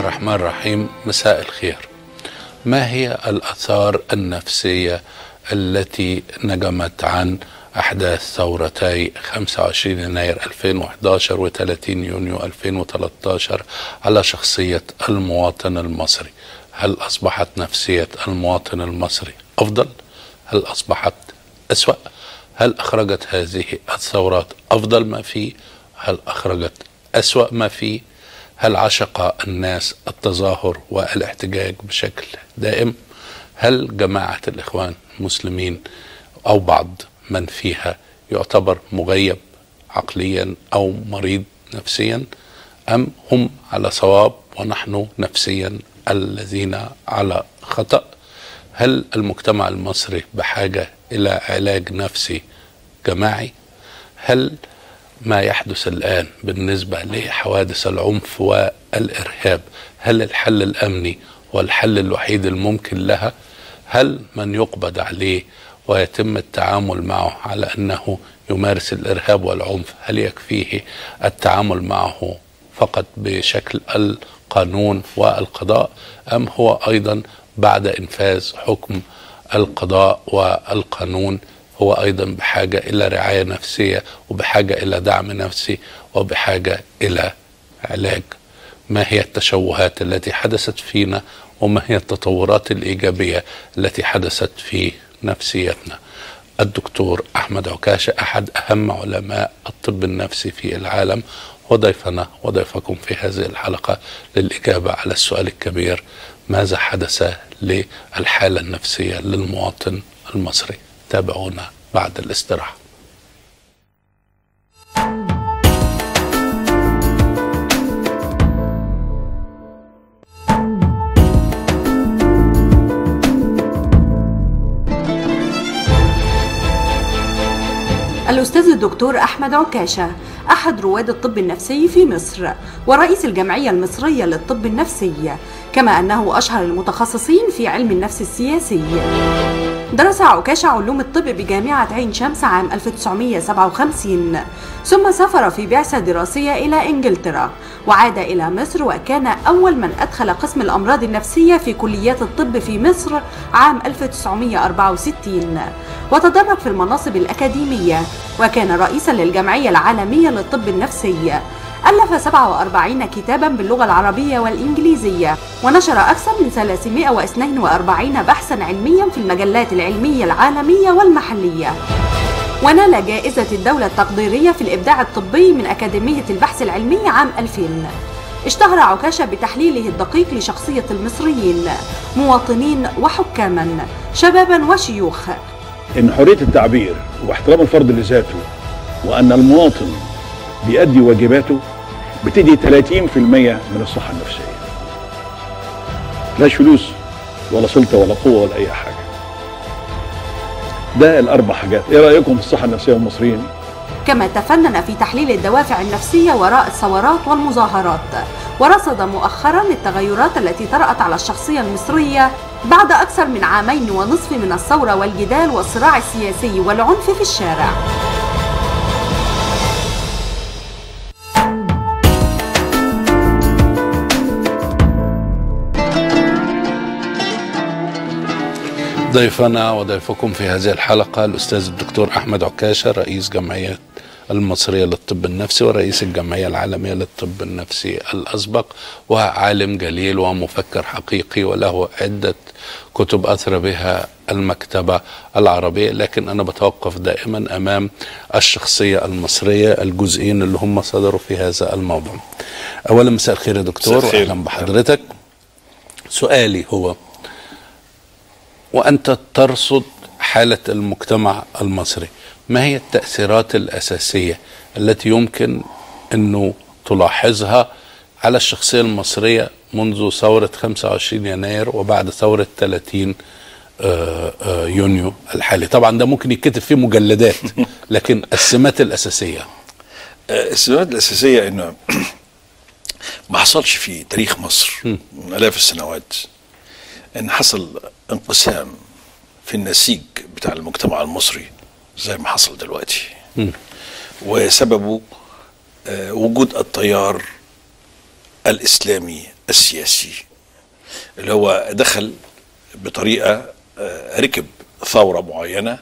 الرحمن الرحيم مساء الخير ما هي الآثار النفسية التي نجمت عن أحداث ثورتي 25 يناير 2011 و 30 يونيو 2013 على شخصية المواطن المصري هل أصبحت نفسية المواطن المصري أفضل؟ هل أصبحت أسوأ؟ هل أخرجت هذه الثورات أفضل ما فيه؟ هل أخرجت أسوأ ما فيه؟ هل عشق الناس التظاهر والاحتجاج بشكل دائم؟ هل جماعة الإخوان المسلمين أو بعض من فيها يعتبر مغيب عقليا أو مريض نفسيا أم هم على صواب ونحن نفسيا الذين على خطأ هل المجتمع المصري بحاجة إلى علاج نفسي جماعي هل ما يحدث الآن بالنسبة لحوادث العنف والإرهاب هل الحل الأمني هو الحل الوحيد الممكن لها هل من يقبض عليه ويتم التعامل معه على أنه يمارس الإرهاب والعنف هل يكفيه التعامل معه فقط بشكل القانون والقضاء أم هو أيضا بعد إنفاذ حكم القضاء والقانون هو ايضا بحاجه الى رعايه نفسيه وبحاجه الى دعم نفسي وبحاجه الى علاج ما هي التشوهات التي حدثت فينا وما هي التطورات الايجابيه التي حدثت في نفسيتنا الدكتور احمد عكاشه احد اهم علماء الطب النفسي في العالم وضيفنا وضيفكم في هذه الحلقه للاجابه على السؤال الكبير ماذا حدث للحاله النفسيه للمواطن المصري تابعونا بعد الاستراحة الأستاذ الدكتور أحمد عكاشة أحد رواد الطب النفسي في مصر ورئيس الجمعية المصرية للطب النفسي كما أنه أشهر المتخصصين في علم النفس السياسي درس عكاشة علوم الطب بجامعة عين شمس عام 1957 ثم سافر في بعثة دراسية إلى إنجلترا وعاد إلى مصر وكان أول من أدخل قسم الأمراض النفسية في كليات الطب في مصر عام 1964 وتدرج في المناصب الأكاديمية وكان رئيسا للجمعية العالمية للطب النفسي ألف 47 كتابا باللغة العربية والإنجليزية ونشر أكثر من 342 بحثا علميا في المجلات العلمية العالمية والمحلية ونال جائزة الدولة التقديرية في الإبداع الطبي من أكاديمية البحث العلمي عام 2000 اشتهر عكاشة بتحليله الدقيق لشخصية المصريين مواطنين وحكاما شبابا وشيوخ ان حريه التعبير واحترام الفرد لذاته وان المواطن بيأدي واجباته بتدي 30% من الصحه النفسيه لاش فلوس ولا سلطه ولا قوه ولا اي حاجه ده الاربع حاجات ايه رايكم في الصحه النفسيه والمصريين كما تفنن في تحليل الدوافع النفسية وراء الثورات والمظاهرات ورصد مؤخرا التغيرات التي طرأت على الشخصية المصرية بعد أكثر من عامين ونصف من الثورة والجدال والصراع السياسي والعنف في الشارع ضيفنا وضيفكم في هذه الحلقة الأستاذ الدكتور أحمد عكاشة رئيس جمعية المصرية للطب النفسي ورئيس الجمعية العالمية للطب النفسي الأسبق وعالم جليل ومفكر حقيقي وله عدة كتب أثر بها المكتبة العربية لكن أنا بتوقف دائما أمام الشخصية المصرية الجزئين اللي هم صدروا في هذا الموضوع أولا مساء الخير يا دكتور مساء الخير. وأهلا بحضرتك سؤالي هو وأنت ترصد حالة المجتمع المصري ما هي التأثيرات الأساسية التي يمكن أنه تلاحظها على الشخصية المصرية منذ ثورة 25 يناير وبعد ثورة 30 آه، آه، يونيو الحالي طبعا ده ممكن يتكتب فيه مجلدات لكن السمات الأساسية آه، السمات الأساسية إنه ما حصلش في تاريخ مصر من آلاف السنوات إن حصل انقسام في النسيج بتاع المجتمع المصري زي ما حصل دلوقتي وسببه آه، وجود التيار الاسلامي السياسي اللي هو دخل بطريقه آه، ركب ثوره معينه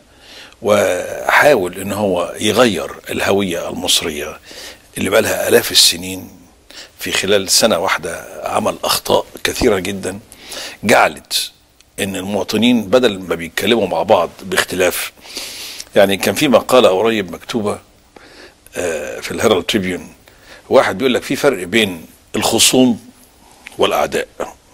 وحاول ان هو يغير الهويه المصريه اللي بقى لها الاف السنين في خلال سنه واحده عمل اخطاء كثيره جدا جعلت ان المواطنين بدل ما بيتكلموا مع بعض باختلاف يعني كان في مقاله قريب مكتوبه آه، في الهيرالد تريبيون واحد بيقول لك في فرق بين الخصوم والاعداء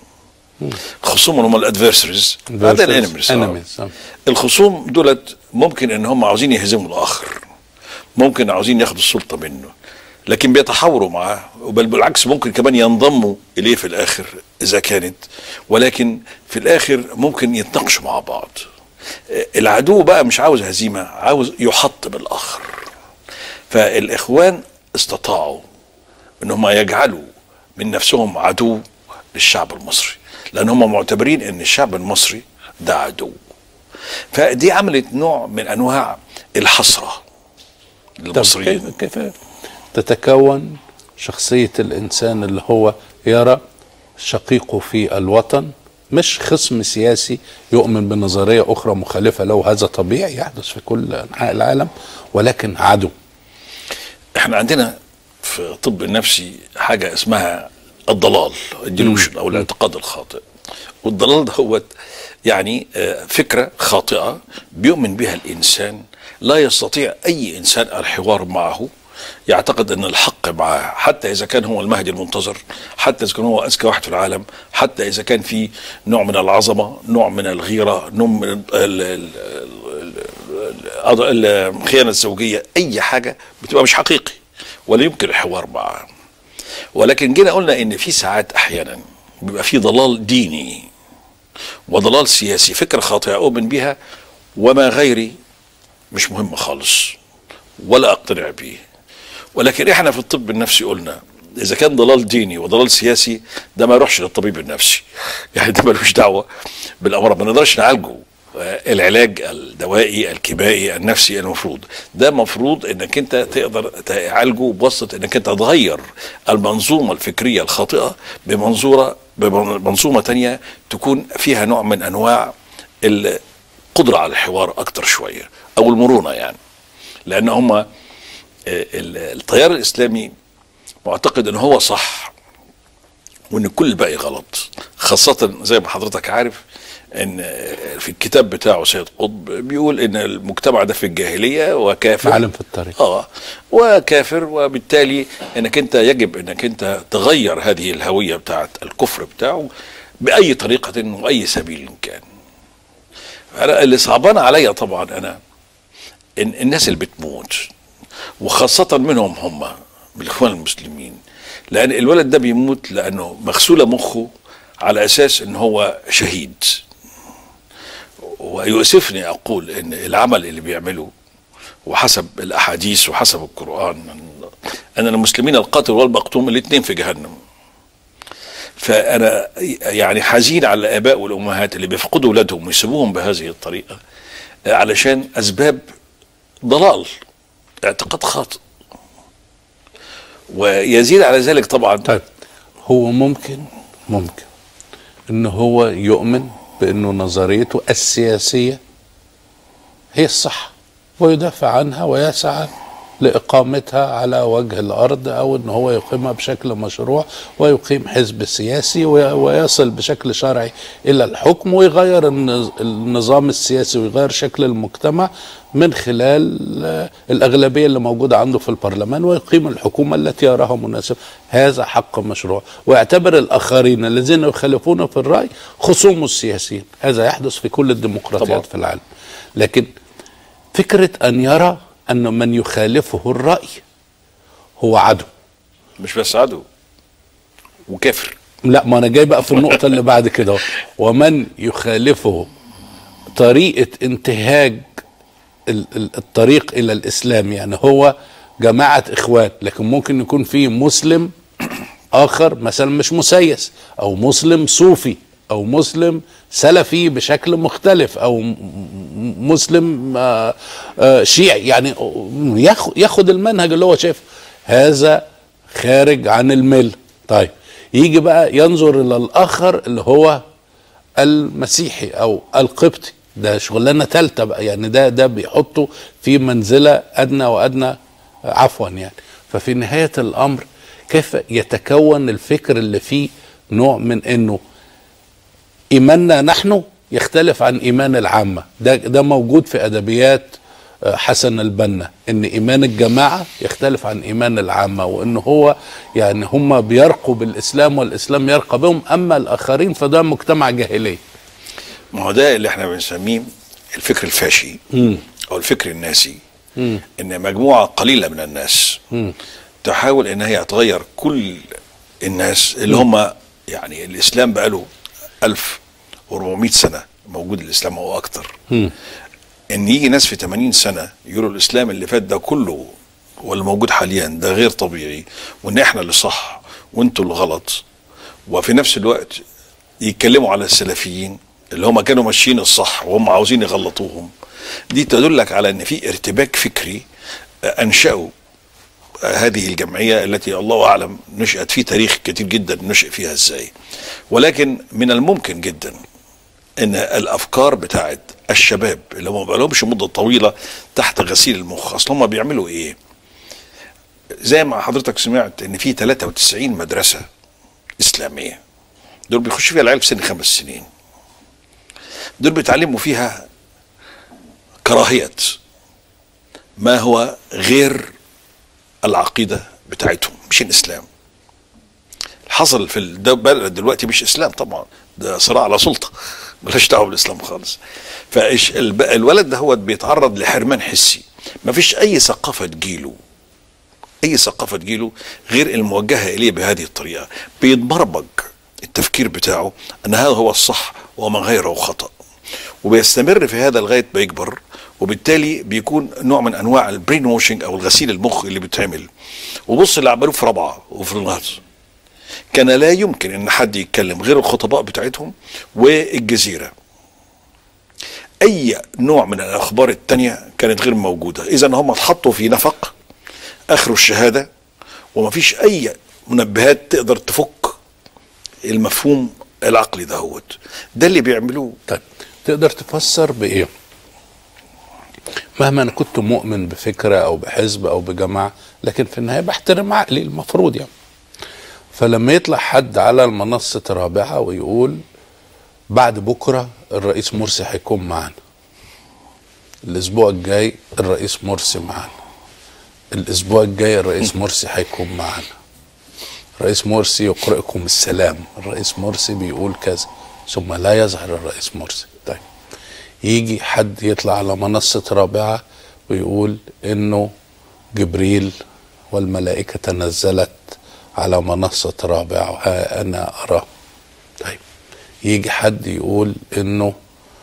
الخصوم هم الادفيرسريز هذا الانيميز enemies. الخصوم دولت ممكن ان هم عاوزين يهزموا الاخر ممكن عاوزين ياخدوا السلطه منه لكن بيتحاوروا معاه بل بالعكس ممكن كمان ينضموا اليه في الاخر اذا كانت ولكن في الاخر ممكن يتناقشوا مع بعض العدو بقى مش عاوز هزيمه عاوز يحطم الاخر فالاخوان استطاعوا ان هم يجعلوا من نفسهم عدو للشعب المصري لان هم معتبرين ان الشعب المصري ده عدو فدي عملت نوع من انواع الحسره طب للمصريين كيف كيف تتكون شخصية الإنسان اللي هو يرى شقيقه في الوطن مش خصم سياسي يؤمن بنظرية أخرى مخالفة له هذا طبيعي يحدث في كل أنحاء العالم ولكن عدو احنا عندنا في الطب النفسي حاجه اسمها الضلال الديلوشن او الاعتقاد الخاطئ والضلال ده هو يعني آه، فكره خاطئه بيؤمن بها الانسان لا يستطيع اي انسان الحوار معه يعتقد ان الحق معاه حتى اذا كان هو المهدي المنتظر حتى اذا كان هو اذكى واحد في العالم حتى اذا كان في نوع من العظمه نوع من الغيره نوع من ال- ال- ال- ال- ال- الخيانه الزوجيه اي حاجه بتبقى مش حقيقي ولا يمكن الحوار معاه ولكن جينا قلنا ان في ساعات احيانا بيبقى في ضلال ديني وضلال سياسي فكره خاطئه اؤمن بها وما غيري مش مهم خالص ولا اقتنع به ولكن احنا في الطب النفسي قلنا اذا كان ضلال ديني وضلال سياسي ده ما يروحش للطبيب النفسي يعني ده ملوش دعوه بالامراض ما نقدرش نعالجه آه، العلاج الدوائي الكيميائي النفسي المفروض ده مفروض انك انت تقدر تعالجه بواسطه انك انت تغير المنظومه الفكريه الخاطئه بمنظوره بمنظومه تانية تكون فيها نوع من انواع القدره على الحوار اكتر شويه او المرونه يعني لان هم آه، ال- التيار الاسلامي معتقد ان هو صح وان كل الباقي غلط خاصة زي ما حضرتك عارف ان آه، في الكتاب بتاعه سيد قطب بيقول ان المجتمع ده في الجاهلية وكافر معلم في الطريق اه وكافر وبالتالي انك انت يجب انك انت تغير هذه الهوية بتاعت الكفر بتاعه بأي طريقة وأي سبيل كان أنا اللي صعبان عليا طبعا أنا إن الناس اللي بتموت وخاصة منهم هم من الإخوان المسلمين لأن الولد ده بيموت لأنه مغسولة مخه على أساس إن هو شهيد ويؤسفني أقول إن العمل اللي بيعمله وحسب الأحاديث وحسب القرآن أن المسلمين القاتل والمقتوم الاثنين في جهنم فأنا يعني حزين على الآباء والأمهات اللي بيفقدوا أولادهم ويسيبوهم بهذه الطريقة علشان أسباب ضلال اعتقاد خاطئ ويزيد على ذلك طبعا طيب هو ممكن ممكن ان هو يؤمن بانه نظريته السياسيه هي الصح ويدافع عنها ويسعى لاقامتها على وجه الارض او ان هو يقيمها بشكل مشروع ويقيم حزب سياسي وي- ويصل بشكل شرعي الى الحكم ويغير النظ- النظام السياسي ويغير شكل المجتمع من خلال آه، الاغلبيه اللي موجوده عنده في البرلمان ويقيم الحكومه التي يراها مناسبه هذا حق مشروع ويعتبر الاخرين الذين يخالفون في الراي خصومه السياسيين هذا يحدث في كل الديمقراطيات طبعا. في العالم لكن فكره ان يرى ان من يخالفه الراي هو عدو مش بس عدو وكافر لا ما انا جاي بقى في النقطه اللي بعد كده ومن يخالفه طريقه انتهاج ال- ال- الطريق الى الاسلام يعني هو جماعه اخوان لكن ممكن يكون في مسلم اخر مثلا مش مسيس او مسلم صوفي او مسلم سلفي بشكل مختلف او م- م- مسلم آه، آه، شيعي يعني ياخ- ياخد المنهج اللي هو شايف هذا خارج عن المل طيب يجي بقى ينظر الى الاخر اللي هو المسيحي او القبطي ده شغلانه ثالثه بقى يعني ده ده بيحطه في منزله ادنى وادنى عفوا يعني ففي نهايه الامر كيف يتكون الفكر اللي فيه نوع من انه ايماننا نحن يختلف عن ايمان العامه ده ده موجود في ادبيات آه، حسن البنا ان ايمان الجماعه يختلف عن ايمان العامه وان هو يعني هم بيرقوا بالاسلام والاسلام يرقى بهم اما الاخرين فده مجتمع جاهلي ما هو ده اللي احنا بنسميه الفكر الفاشي او الفكر الناسي ان مجموعه قليله من الناس تحاول ان هي تغير كل الناس اللي هم يعني الاسلام بقاله 1400 سنه موجود الاسلام او اكتر ان يجي ناس في 80 سنه يقولوا الاسلام اللي فات ده كله واللي موجود حاليا ده غير طبيعي وان احنا اللي صح وانتوا اللي غلط وفي نفس الوقت يتكلموا على السلفيين اللي هم كانوا ماشيين الصح وهم عاوزين يغلطوهم دي تدلك على ان في ارتباك فكري آه، انشأوا آه، هذه الجمعية التي الله أعلم نشأت في تاريخ كتير جدا نشأ فيها ازاي ولكن من الممكن جدا ان الافكار بتاعت الشباب اللي هم ما لهمش مده طويله تحت غسيل المخ اصل هم بيعملوا ايه زي ما حضرتك سمعت ان في 93 مدرسه اسلاميه دول بيخشوا فيها العيال في سن خمس سنين دول بيتعلموا فيها كراهيه ما هو غير العقيده بتاعتهم مش الاسلام حصل في البلد دلوقتي مش اسلام طبعا ده صراع على سلطه ملهاش دعوه بالاسلام خالص فالولد ده هو بيتعرض لحرمان حسي مفيش اي ثقافه تجيله اي ثقافه تجيله غير الموجهه اليه بهذه الطريقه بيتبرمج التفكير بتاعه ان هذا هو الصح وما غيره خطا وبيستمر في هذا لغايه ما يكبر وبالتالي بيكون نوع من انواع البرين واشنج او الغسيل المخ اللي بيتعمل وبص اللي عملوه في رابعه وفي النهضه كان لا يمكن ان حد يتكلم غير الخطباء بتاعتهم والجزيره اي نوع من الاخبار التانية كانت غير موجوده اذا هم اتحطوا في نفق اخروا الشهاده ومفيش اي منبهات تقدر تفك المفهوم العقلي دهوت ده اللي بيعملوه طيب تقدر تفسر بايه مهما انا كنت مؤمن بفكره او بحزب او بجماعه لكن في النهايه بحترم عقلي المفروض يعني فلما يطلع حد على المنصة رابعة ويقول بعد بكرة الرئيس مرسي هيكون معانا الأسبوع الجاي الرئيس مرسي معانا الأسبوع الجاي الرئيس مرسي هيكون معانا الرئيس مرسي يقرئكم السلام الرئيس مرسي بيقول كذا ثم لا يظهر الرئيس مرسي طيب يجي حد يطلع على منصة رابعة ويقول إنه جبريل والملائكة تنزلت على منصة رابعة ها أنا أراه طيب يجي حد يقول إنه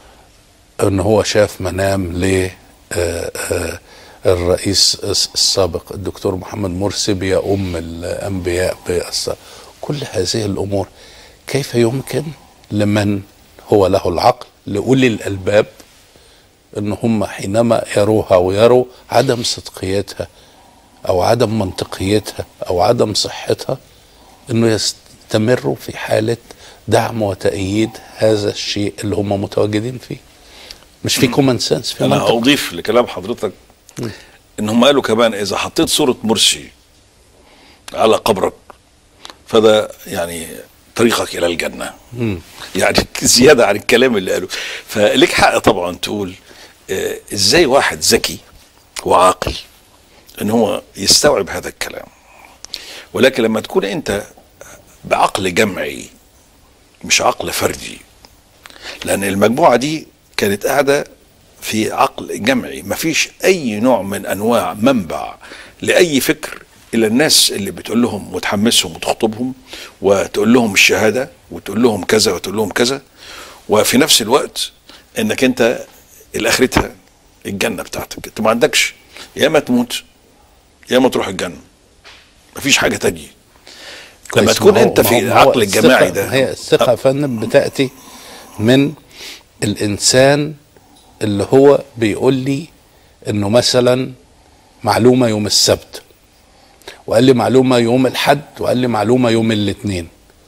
إن هو شاف منام ل آه، آه، الرئيس السابق الدكتور محمد مرسي بيؤم الأنبياء بالص- كل هذه الأمور كيف يمكن لمن هو له العقل لأولي الألباب ان هم حينما يروها ويروا عدم صدقيتها او عدم منطقيتها او عدم صحتها انه يستمروا في حاله دعم وتأييد هذا الشيء اللي هم متواجدين فيه مش في كومن سنس في انا منطق اضيف لكلام حضرتك ان هم قالوا كمان اذا حطيت صوره مرسي على قبرك فده يعني طريقك الى الجنه يعني زياده عن الكلام اللي قاله فليك حق طبعا تقول آه، ازاي واحد ذكي وعاقل ان هو يستوعب هذا الكلام ولكن لما تكون انت بعقل جمعي مش عقل فردي لان المجموعه دي كانت قاعده في عقل جمعي مفيش اي نوع من انواع منبع لاي فكر الا الناس اللي بتقول لهم وتحمسهم وتخطبهم وتقول لهم الشهاده وتقول لهم كذا وتقول لهم كذا وفي نفس الوقت انك انت الاخرتها الجنه بتاعتك انت ما عندكش يا اما تموت يا اما تروح الجنه مفيش حاجه تانية لما كويس، تكون ما هو- انت ما في هو- ما هو العقل الجماعي الثقة- ده هي الثقه يا فندم بتاتي من الانسان اللي هو بيقول لي انه مثلا معلومه يوم السبت وقال لي معلومه يوم الحد وقال لي معلومه يوم الاثنين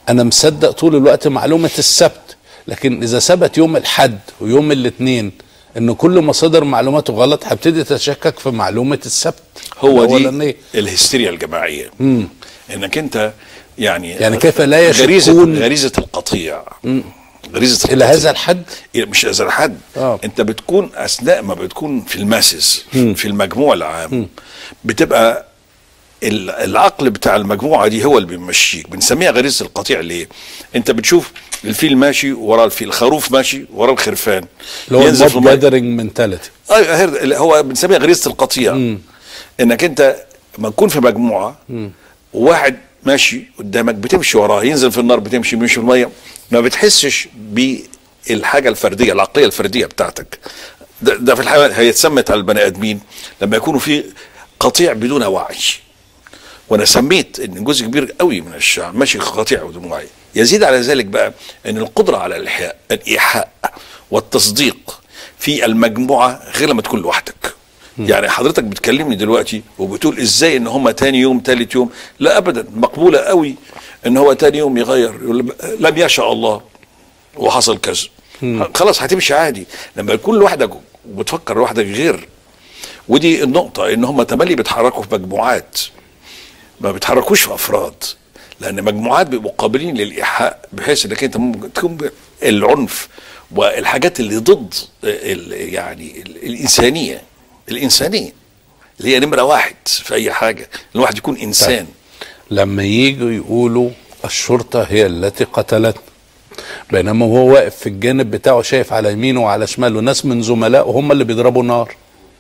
انا مصدق طول الوقت معلومه السبت لكن اذا ثبت يوم الحد ويوم الاثنين ان كل مصادر معلوماته غلط هبتدي اتشكك في معلومه السبت هو دي الأولانية. الهستيريا الجماعيه انك انت يعني يعني كيف لا غريزه يشكون- غريزه القطيع غريزه الى القطيع. هذا الحد مش هذا الحد آه. انت بتكون اثناء ما بتكون في الماسس في المجموع العام بتبقى ال- العقل بتاع المجموعه دي هو اللي بيمشيك بنسميها غريزه القطيع ليه انت بتشوف الفيل ماشي ورا الفيل الخروف ماشي ورا الخرفان اللي هو ينزل في الموب المية. جاذرنج منتاليتي ايوه هير- هو بنسميها غريزه القطيع انك انت لما تكون في مجموعه وواحد ماشي قدامك بتمشي وراه ينزل في النار بتمشي بيمشي في الميه ما بتحسش بالحاجه الفرديه العقليه الفرديه بتاعتك ده, ده في الحيوان هي اتسمت على البني ادمين لما يكونوا في قطيع بدون وعي وانا سميت ان جزء كبير قوي من الشعب ماشي قطيع بدون وعي يزيد على ذلك بقى ان القدره على الايحاء الايحاء والتصديق في المجموعه غير لما تكون لوحدك يعني حضرتك بتكلمني دلوقتي وبتقول ازاي ان هم تاني يوم تالت يوم لا ابدا مقبوله قوي ان هو تاني يوم يغير يقول لم يشاء الله وحصل كذا خلاص هتمشي عادي لما يكون لوحدك وبتفكر لوحدك غير ودي النقطة ان هم تملي بيتحركوا في مجموعات ما بيتحركوش في افراد لان مجموعات بيبقوا قابلين للايحاء بحيث انك انت ممكن تكون العنف والحاجات اللي ضد ال- يعني ال- الانسانيه الانسانيه اللي هي نمره واحد في اي حاجه الواحد يكون انسان لما يجوا يقولوا الشرطة هي التي قتلتنا بينما هو واقف في الجانب بتاعه شايف على يمينه وعلى شماله ناس من زملائه هم اللي بيضربوا نار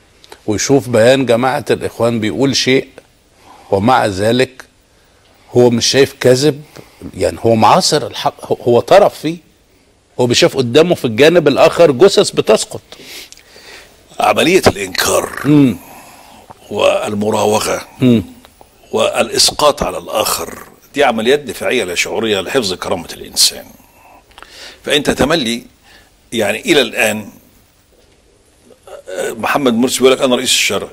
ويشوف بيان جماعة الإخوان بيقول شيء ومع ذلك هو مش شايف كذب يعني هو معاصر الحق هو- هو طرف فيه هو بيشاف قدامه في الجانب الآخر جثث بتسقط عمليه الانكار والمراوغه والاسقاط على الاخر دي عمليات دفاعيه لا شعوريه لحفظ كرامه الانسان فانت تملي يعني الى الان آه، محمد مرسي بيقول لك انا رئيس الشرع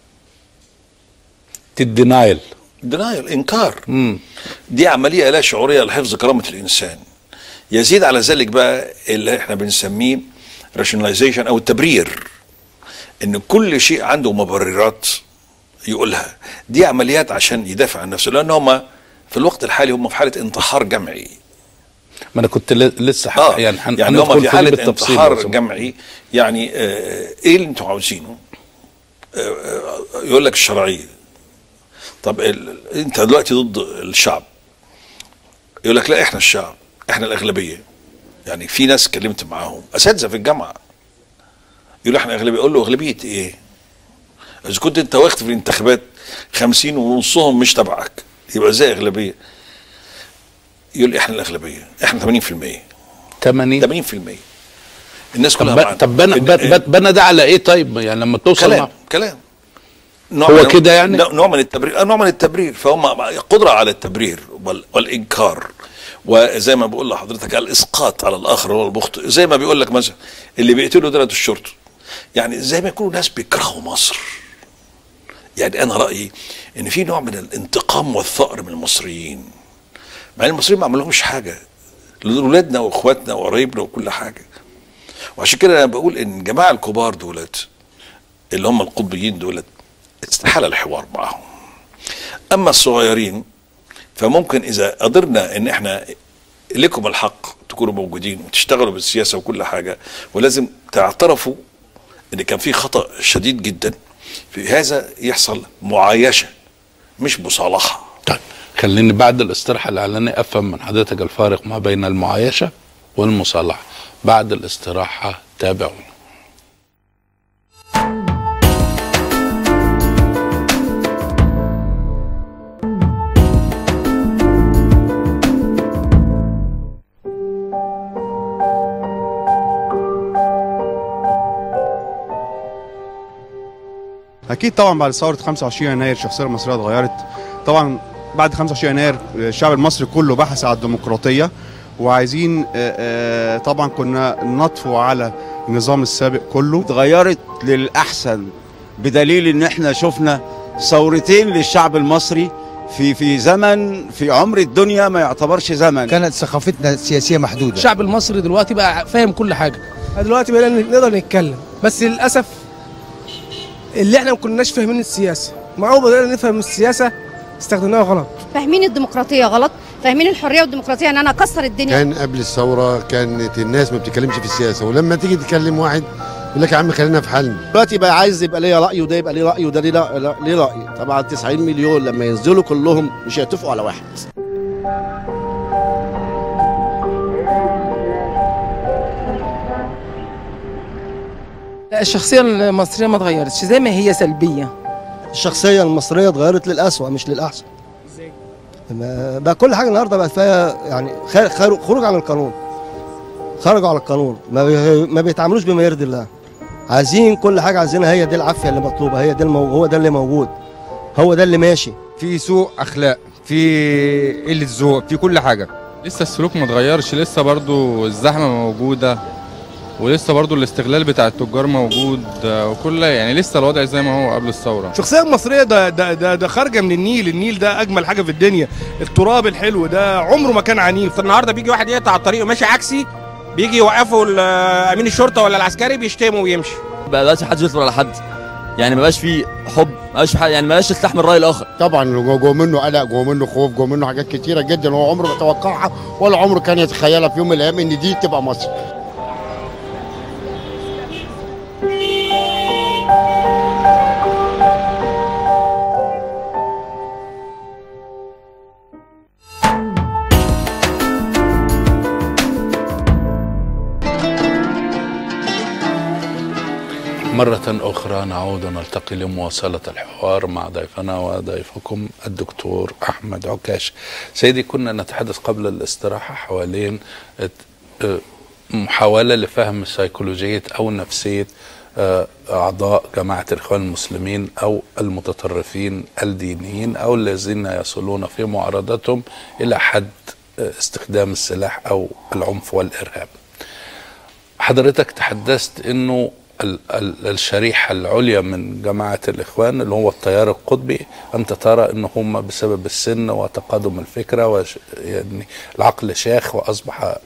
الدينايل دينايل انكار دي عمليه لا شعوريه لحفظ كرامه الانسان يزيد على ذلك بقى اللي احنا بنسميه راشوناليزيشن او التبرير ان كل شيء عنده مبررات يقولها دي عمليات عشان يدافع عن نفسه لان هم في الوقت الحالي هم في حاله انتحار جمعي ما أنا كنت ل- لسه ح- اه يعني هن- يعني هندخل هم في فيه حاله بالتفصيل انتحار لو سمحت. جمعي يعني آه ايه اللي انتم عاوزينه؟ آه آه، يقول لك الشرعيه طب ال- انت دلوقتي ضد الشعب يقول لك لا احنا الشعب احنا الاغلبيه يعني في ناس اتكلمت معاهم اساتذه في الجامعه يقول احنا اغلبيه اقول له اغلبيه ايه؟ اذا كنت انت واخد في الانتخابات 50 ونصهم مش تبعك يبقى ازاي اغلبيه؟ يقول لي احنا الاغلبيه احنا 80% 80 80% الناس كلها طب معانا. طب بنى ال- بنى- بنى ده على ايه طيب يعني لما توصل كلام مع- كلام نوع هو من- كده يعني؟ نوع- نوع من التبرير آه، نوع من التبرير فهم قدره على التبرير وال- والانكار وزي ما بقول لحضرتك الاسقاط على الاخر هو المخطئ زي ما بيقول لك مثلا اللي بيقتلوا دولة الشرطه يعني زي ما يكونوا ناس بيكرهوا مصر يعني انا رايي ان في نوع من الانتقام والثأر من المصريين مع ان المصريين ما عملهمش حاجه لاولادنا واخواتنا وقرايبنا وكل حاجه وعشان كده انا بقول ان الجماعه الكبار دولت اللي هم القطبيين دولت استحال الحوار معهم اما الصغيرين فممكن اذا قدرنا ان احنا لكم الحق تكونوا موجودين وتشتغلوا بالسياسه وكل حاجه ولازم تعترفوا ان كان في خطا شديد جدا في هذا يحصل معايشه مش مصالحه طيب خليني بعد الاستراحة الإعلانية أفهم من حضرتك الفارق ما بين المعايشة والمصالحة بعد الاستراحة تابعونا اكيد طبعا بعد ثوره 25 يناير الشخصيه المصريه اتغيرت طبعا بعد 25 يناير الشعب المصري كله بحث على الديمقراطيه وعايزين آه، آه، طبعا كنا نطفو على النظام السابق كله اتغيرت للأحسن بدليل إن إحنا شفنا ثورتين للشعب المصري في في زمن في عمر الدنيا ما يعتبرش زمن كانت ثقافتنا السياسيه محدوده الشعب المصري دلوقتي بقى فاهم كل حاجه دلوقتي بقينا نقدر نتكلم بس للاسف اللي احنا ما كناش فاهمين السياسه مع اول ما بدأنا نفهم السياسه استخدمناها غلط فاهمين الديمقراطيه غلط فاهمين الحريه والديمقراطيه ان انا اكسر الدنيا كان قبل الثوره كانت الناس ما بتتكلمش في السياسه ولما تيجي تكلم واحد يقول لك يا عم خلينا في حالنا دلوقتي بقى عايز يبقى ليا راي وده يبقى ليه راي وده ليه لا- لا- ليه راي طبعا 90 مليون لما ينزلوا كلهم مش هيتفقوا على واحد لا الشخصيه المصريه ما اتغيرتش زي ما هي سلبيه الشخصيه المصريه اتغيرت للأسوأ مش للأحسن ما- بقى كل حاجه النهارده بقت فيها يعني خ- خر- خروج عن القانون خرجوا على القانون ما, بي- ما بيتعاملوش بما يرضي الله عايزين كل حاجه عايزينها هي دي العافيه اللي مطلوبه هي دي المو... هو ده اللي موجود هو ده اللي ماشي في سوء اخلاق في قله ذوق في كل حاجه لسه السلوك ما اتغيرش لسه برضو الزحمه موجوده ولسه برضو الاستغلال بتاع التجار موجود آه، وكل يعني لسه الوضع زي ما هو قبل الثوره الشخصيه المصريه ده ده ده, ده خارجه من النيل النيل ده اجمل حاجه في الدنيا التراب الحلو ده عمره ما كان عنيف النهارده بيجي واحد يقطع الطريق وماشي عكسي بيجي يوقفه ال- امين الشرطه ولا العسكري بيشتمه ويمشي بقى دلوقتي محدش بيصبر على حد يعني ما بقاش في حب ما بقاش في حد يعني ما بقاش تستحمل الراي الاخر طبعا جوه جوه منه قلق جوه منه خوف جوه منه حاجات كتيره جدا هو عمره ما توقعها ولا عمره كان يتخيلها في يوم من الايام ان دي تبقى مصر مرة أخرى نعود ونلتقي لمواصلة الحوار مع ضيفنا وضيفكم الدكتور أحمد عكاش سيدي كنا نتحدث قبل الاستراحة حوالين ات- اه، محاولة لفهم سيكولوجية أو نفسية اه، أعضاء جماعة الإخوان المسلمين أو المتطرفين الدينيين أو الذين يصلون في معارضتهم إلى حد اه، استخدام السلاح أو العنف والإرهاب حضرتك تحدثت انه ال- ال- الشريحة العليا من جماعة الإخوان اللي هو التيار القطبي أنت ترى أن هم بسبب السن وتقادم الفكرة وش يعني العقل شاخ وأصبح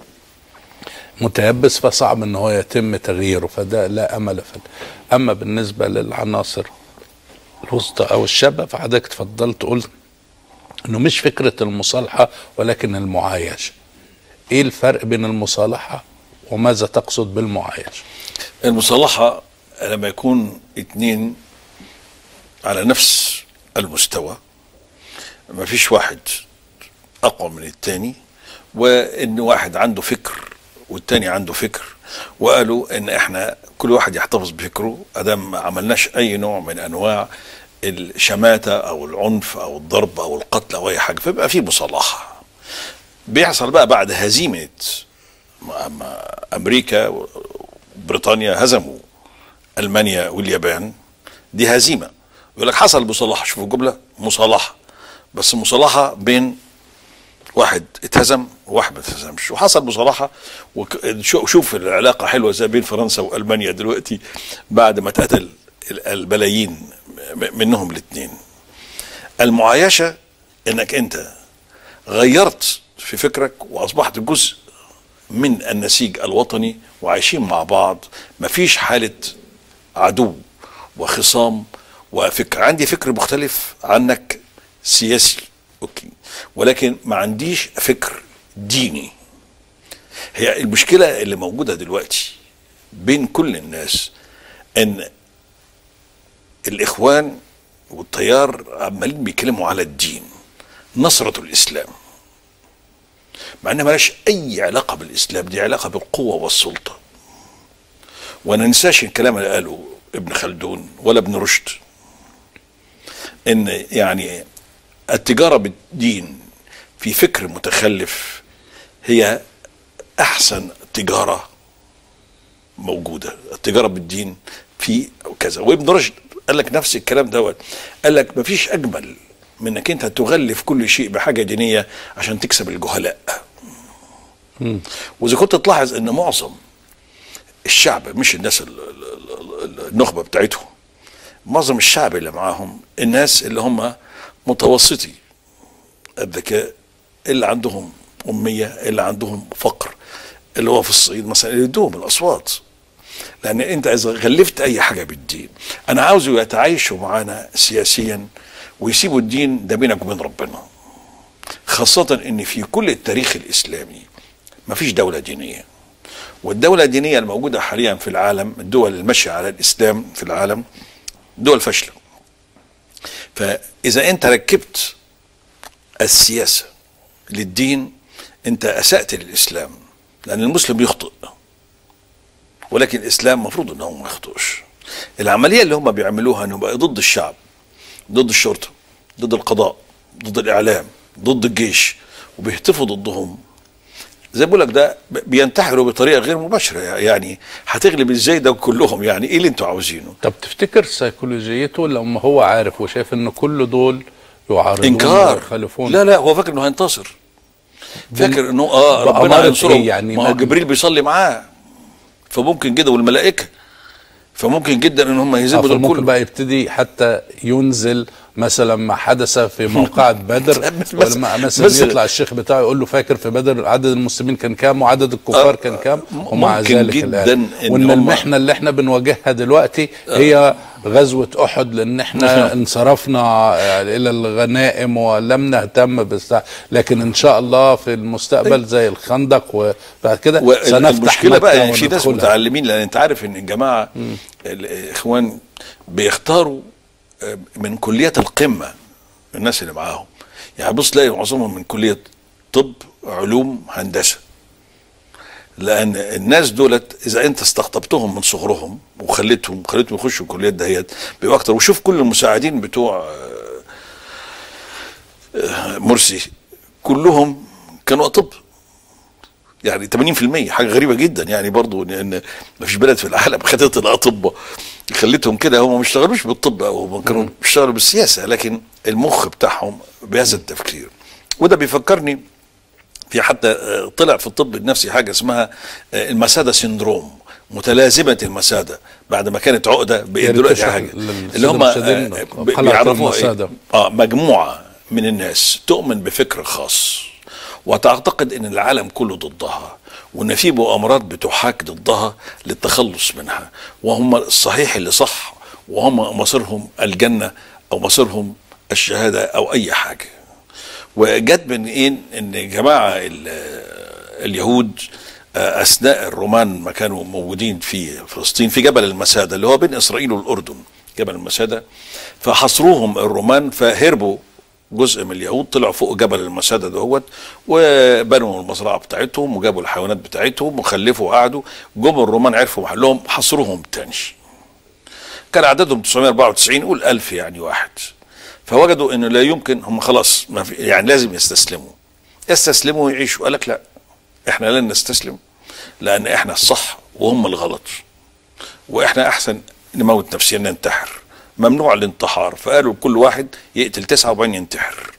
متيبس فصعب أن هو يتم تغييره فده لا أمل فيه أما بالنسبة للعناصر الوسطى أو الشابة فحضرتك تفضلت قلت أنه مش فكرة المصالحة ولكن المعايشة إيه الفرق بين المصالحة وماذا تقصد بالمعايشة المصالحة لما يكون اتنين على نفس المستوى ما فيش واحد أقوى من التاني وإن واحد عنده فكر والتاني عنده فكر وقالوا إن إحنا كل واحد يحتفظ بفكره أدام ما عملناش أي نوع من أنواع الشماتة أو العنف أو الضرب أو القتل أو أي حاجة فيبقى في مصالحة بيحصل بقى بعد هزيمة ما- ما امريكا وبريطانيا هزموا المانيا واليابان دي هزيمه يقول لك حصل مصالحه شوفوا الجمله مصالحه بس مصالحه بين واحد اتهزم وواحد ما اتهزمش وحصل مصالحه وشوف العلاقه حلوه زي بين فرنسا والمانيا دلوقتي بعد ما اتقتل ال- البلايين م- منهم الاثنين المعايشه انك انت غيرت في فكرك واصبحت جزء من النسيج الوطني وعايشين مع بعض مفيش حالة عدو وخصام وفكر عندي فكر مختلف عنك سياسي اوكي ولكن ما عنديش فكر ديني هي المشكلة اللي موجودة دلوقتي بين كل الناس ان الاخوان والتيار عمالين بيتكلموا على الدين نصرة الاسلام مع انها مالهاش اي علاقه بالاسلام دي علاقه بالقوه والسلطه وما ننساش الكلام اللي قاله ابن خلدون ولا ابن رشد ان يعني التجاره بالدين في فكر متخلف هي احسن تجاره موجوده التجاره بالدين في كذا وابن رشد قال لك نفس الكلام دوت قال لك مفيش اجمل من انك انت تغلف كل شيء بحاجه دينيه عشان تكسب الجهلاء واذا كنت تلاحظ ان معظم الشعب مش الناس ال- ال- ال- النخبه بتاعتهم معظم الشعب اللي معاهم الناس اللي هم متوسطي الذكاء اللي عندهم اميه اللي عندهم فقر اللي هو في الصعيد مثلا اللي يدوهم الاصوات لان انت اذا غلفت اي حاجه بالدين انا عاوزه يتعايشوا معانا سياسيا ويسيبوا الدين ده بينك وبين ربنا خاصة ان في كل التاريخ الاسلامي ما فيش دولة دينية والدولة الدينية الموجودة حاليا في العالم الدول الماشية على الاسلام في العالم دول فاشلة فاذا انت ركبت السياسة للدين انت اسأت للاسلام لان المسلم يخطئ ولكن الاسلام المفروض انه ما يخطئش العمليه اللي هم بيعملوها انه بقى ضد الشعب ضد الشرطه ضد القضاء ضد الاعلام ضد الجيش وبيهتفوا ضدهم زي بقول لك ده بينتحروا بطريقه غير مباشره يعني هتغلب ازاي ده كلهم يعني ايه اللي انتوا عاوزينه طب تفتكر سيكولوجيته لما هو عارف وشايف ان كل دول يعارضون انكار ويخالفون لا لا هو فاكر انه هينتصر فاكر انه اه بأمارة ربنا هينصره إيه يعني ما ما- هو جبريل بيصلي معاه فممكن كده والملائكه فممكن جدا ان هم آه، يهزموا دول فممكن كله بقى يبتدي حتى ينزل مثلا ما حدث في موقعة بدر بس- ولما مثلا بس- يطلع الشيخ بتاعه يقول له فاكر في بدر عدد المسلمين كان كام وعدد الكفار كان كام ومع ممكن ذلك جداً الآن إن وان هم- المحنة اللي احنا بنواجهها دلوقتي هي غزوة أحد لأن احنا انصرفنا إلى الغنائم ولم نهتم بالساعة لكن إن شاء الله في المستقبل زي الخندق وبعد كده سنفتح المشكله بقى مكة يعني في ناس وندخلها. متعلمين لان انت عارف ان الجماعه الاخوان بيختاروا آه، من كليات القمه الناس اللي معاهم يعني بص تلاقي معظمهم من كليه طب علوم هندسه لان الناس دولت اذا انت استقطبتهم من صغرهم وخليتهم خليتهم يخشوا الكليات دهيت بيبقوا اكتر وشوف كل المساعدين بتوع آه، آه، مرسي كلهم كانوا طب يعني 80% حاجه غريبه جدا يعني برضو لان ما فيش بلد في العالم خدت الاطباء خلتهم كده هم ما اشتغلوش بالطب او هم كانوا بيشتغلوا بالسياسه لكن المخ بتاعهم بهذا التفكير وده بيفكرني في حتى آه، طلع في الطب النفسي حاجه اسمها آه، المساده سندروم متلازمه المساده بعد ما كانت عقده يا بقت ريت دلوقتي تشرح حاجه للسادة اللي هم المشاهدين آه، قلعة ب- بيعرفوها المسادة. إيه؟ اه مجموعه من الناس تؤمن بفكر خاص وتعتقد ان العالم كله ضدها وان في مؤامرات بتحاك ضدها للتخلص منها وهم الصحيح اللي صح وهم مصيرهم الجنه او مصيرهم الشهاده او اي حاجه وجت من ايه ان جماعه ال- اليهود آه، اثناء الرومان ما كانوا موجودين في فلسطين في جبل المساده اللي هو بين اسرائيل والاردن جبل المساده فحصروهم الرومان فهربوا جزء من اليهود طلعوا فوق جبل المساده دهوت وبنوا المزرعه بتاعتهم وجابوا الحيوانات بتاعتهم وخلفوا وقعدوا جم الرومان عرفوا محلهم حصروهم تاني كان عددهم 994 قول 1000 يعني واحد فوجدوا انه لا يمكن هم خلاص ما في يعني لازم يستسلموا يستسلموا ويعيشوا قال لك لا احنا لن نستسلم لان احنا الصح وهم الغلط واحنا احسن نموت نفسنا ننتحر ممنوع الانتحار فقالوا كل واحد يقتل تسعة وبعدين ينتحر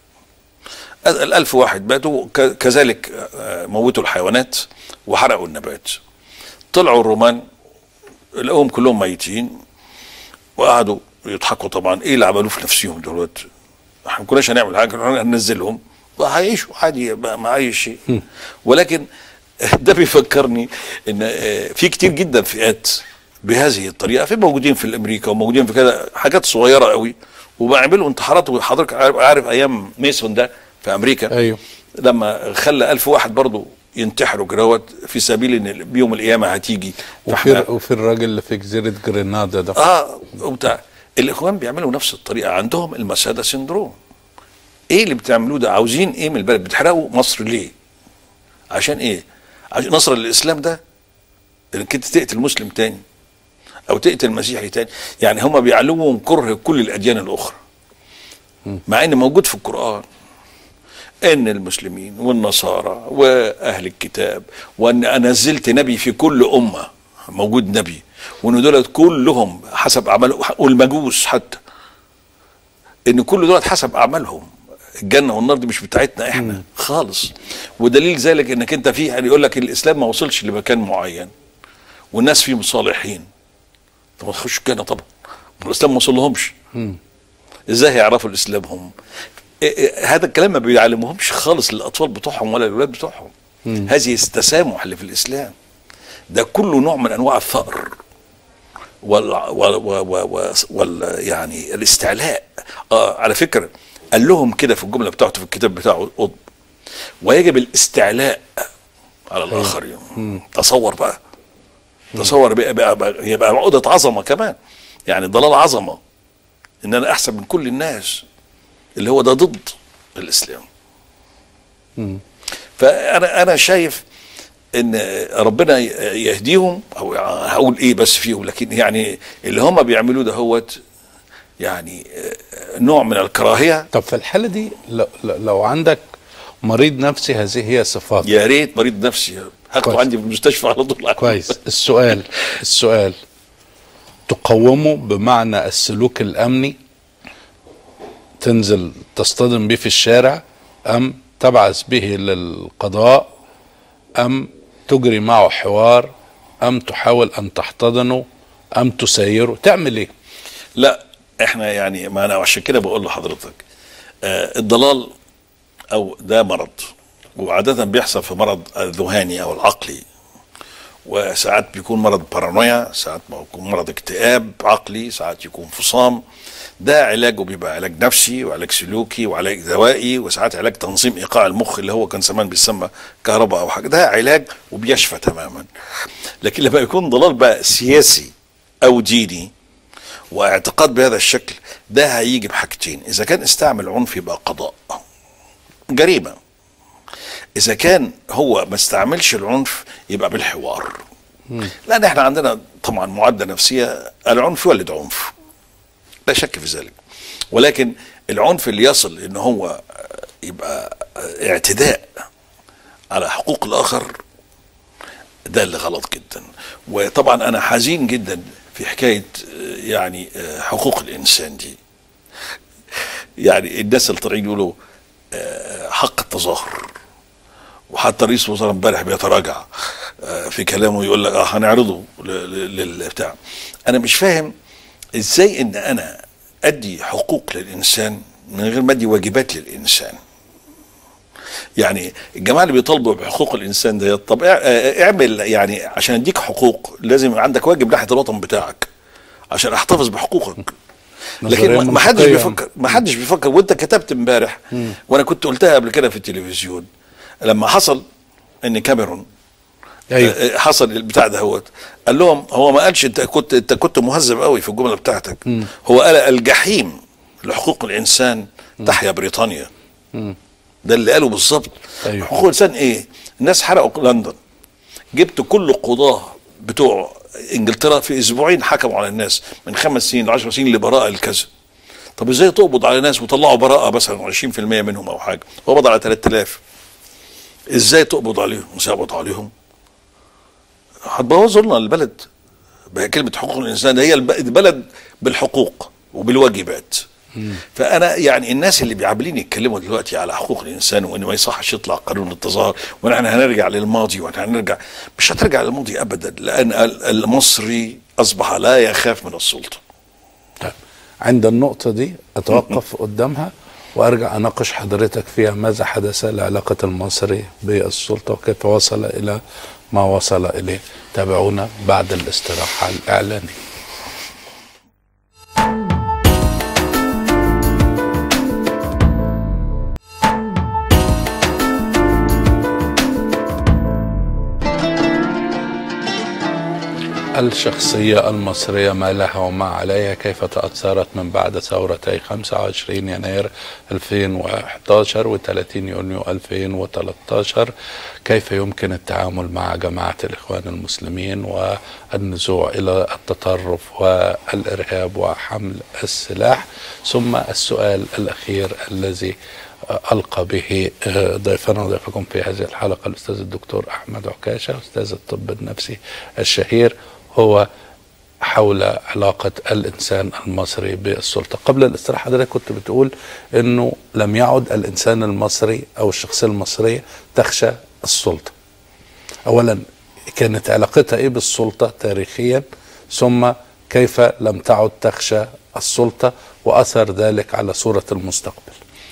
الألف واحد ماتوا ك- كذلك آه، موتوا الحيوانات وحرقوا النبات طلعوا الرومان لقوهم كلهم ميتين وقعدوا يضحكوا طبعا ايه اللي عملوه في نفسهم دلوقتي احنا ما كناش هنعمل حاجه هننزلهم وهيعيشوا عادي بقى مع اي شيء ولكن ده بيفكرني ان آه، في كتير جدا فئات بهذه الطريقه في موجودين في امريكا وموجودين في كده حاجات صغيره قوي وبيعملوا انتحارات وحضرتك عارف, عارف ايام ميسون ده في امريكا ايوه لما خلى ألف واحد برضه ينتحروا جراوت في سبيل ان بيوم القيامه هتيجي وفي وفي الراجل اللي في جزيرة جرينادا ده اه وبتاع الاخوان بيعملوا نفس الطريقه عندهم المساده سندروم ايه اللي بتعملوه ده عاوزين ايه من البلد بتحرقوا مصر ليه عشان ايه عشان نصر الاسلام ده انك انت تقتل مسلم تاني او تقتل مسيحي تاني يعني هم بيعلموا كره كل الاديان الاخرى مع ان موجود في القران ان المسلمين والنصارى واهل الكتاب وان انا نزلت نبي في كل امه موجود نبي وان دولت كلهم حسب اعمالهم والمجوس حتى ان كل دولت حسب اعمالهم الجنه والنار دي مش بتاعتنا احنا خالص ودليل ذلك انك انت في يعني يقول لك الاسلام ما وصلش لمكان معين والناس فيه مصالحين فما تخش الجنه طبعا الاسلام ما وصل لهمش ازاي هيعرفوا الاسلام هم إيه إيه هذا الكلام ما بيعلموهمش خالص للاطفال بتوعهم ولا الاولاد بتوعهم هذه التسامح اللي في الاسلام ده كله نوع من انواع الثأر وال, وال, وال, وال, وال يعني الاستعلاء آه على فكره قال لهم كده في الجمله بتاعته في الكتاب بتاعه قطب ويجب الاستعلاء على الاخرين تصور بقى تصور بقى بقى, بقى يبقى عقده عظمه كمان يعني ضلال عظمه ان انا احسن من كل الناس اللي هو ده ضد الاسلام فانا انا شايف ان ربنا يهديهم او هقول ايه بس فيهم لكن يعني اللي هم بيعملوه ده هوت يعني نوع من الكراهيه طب في الحاله دي لو, لو عندك مريض نفسي هذه هي صفات يا ريت مريض نفسي هاخده عندي في المستشفى على طول كويس السؤال السؤال تقومه بمعنى السلوك الامني تنزل تصطدم به في الشارع ام تبعث به للقضاء ام تجري معه حوار ام تحاول ان تحتضنه ام تسيره تعمل ايه لا احنا يعني ما انا عشان كده بقول لحضرتك آه الضلال او ده مرض وعادة بيحصل في مرض الذهاني او العقلي وساعات بيكون مرض بارانويا ساعات بيكون مرض اكتئاب عقلي ساعات يكون فصام ده علاجه بيبقى علاج نفسي وعلاج سلوكي وعلاج دوائي وساعات علاج تنظيم ايقاع المخ اللي هو كان زمان بيسمى كهرباء او حاجه ده علاج وبيشفى تماما لكن لما يكون ضلال بقى سياسي او ديني واعتقاد بهذا الشكل ده هيجي بحاجتين اذا كان استعمل عنف يبقى قضاء جريمه اذا كان هو ما استعملش العنف يبقى بالحوار لان احنا عندنا طبعا معادله نفسيه العنف يولد عنف لا شك في ذلك ولكن العنف اللي يصل ان هو يبقى اعتداء على حقوق الاخر ده اللي غلط جدا وطبعا انا حزين جدا في حكايه يعني حقوق الانسان دي يعني الناس اللي طالعين يقولوا حق التظاهر وحتى رئيس الوزراء امبارح بيتراجع في كلامه يقول لك اه هنعرضه للبتاع انا مش فاهم ازاي ان انا ادي حقوق للانسان من غير ما ادي واجبات للانسان يعني الجماعه اللي بيطالبوا بحقوق الانسان ده طب اعمل يعني عشان اديك حقوق لازم عندك واجب ناحيه الوطن بتاعك عشان احتفظ بحقوقك لكن ما حدش بيفكر ما حدش بيفكر وانت كتبت امبارح وانا كنت قلتها قبل كده في التلفزيون لما حصل ان كاميرون أيوة. حصل البتاع ده هوت قال لهم هو ما قالش انت كنت انت كنت مهذب قوي في الجمله بتاعتك م. هو قال الجحيم لحقوق الانسان م. تحيا بريطانيا م. ده اللي قاله بالظبط أيوة. حقوق الانسان ايه الناس حرقوا لندن جبت كل القضاه بتوع انجلترا في اسبوعين حكموا على الناس من خمس سنين ل 10 سنين لبراءه الكذا طب ازاي تقبض على ناس وطلعوا براءه مثلا 20% منهم او حاجه وقبض على 3000 ازاي تقبض عليهم وسابط عليهم هتبوظوا لنا البلد كلمه حقوق الانسان هي البلد بالحقوق وبالواجبات فانا يعني الناس اللي بيعاملين يتكلموا دلوقتي على حقوق الانسان وان ما يصحش يطلع قانون التظاهر وان احنا هنرجع للماضي واحنا هنرجع مش هترجع للماضي ابدا لان المصري اصبح لا يخاف من السلطه طيب عند النقطه دي اتوقف قدامها وارجع اناقش حضرتك فيها ماذا حدث لعلاقه المصري بالسلطه وكيف وصل الى ما وصل اليه تابعونا بعد الاستراحه الاعلانيه الشخصية المصرية ما لها وما عليها كيف تأثرت من بعد ثورتي 25 يناير 2011 و30 يونيو 2013 كيف يمكن التعامل مع جماعة الإخوان المسلمين والنزوع إلى التطرف والإرهاب وحمل السلاح ثم السؤال الأخير الذي ألقى به ضيفنا وضيفكم في هذه الحلقة الأستاذ الدكتور أحمد عكاشة أستاذ الطب النفسي الشهير هو حول علاقة الإنسان المصري بالسلطة قبل الاستراحة حضرتك كنت بتقول أنه لم يعد الإنسان المصري أو الشخصية المصرية تخشى السلطة أولا كانت علاقتها إيه بالسلطة تاريخيا ثم كيف لم تعد تخشى السلطة وأثر ذلك على صورة المستقبل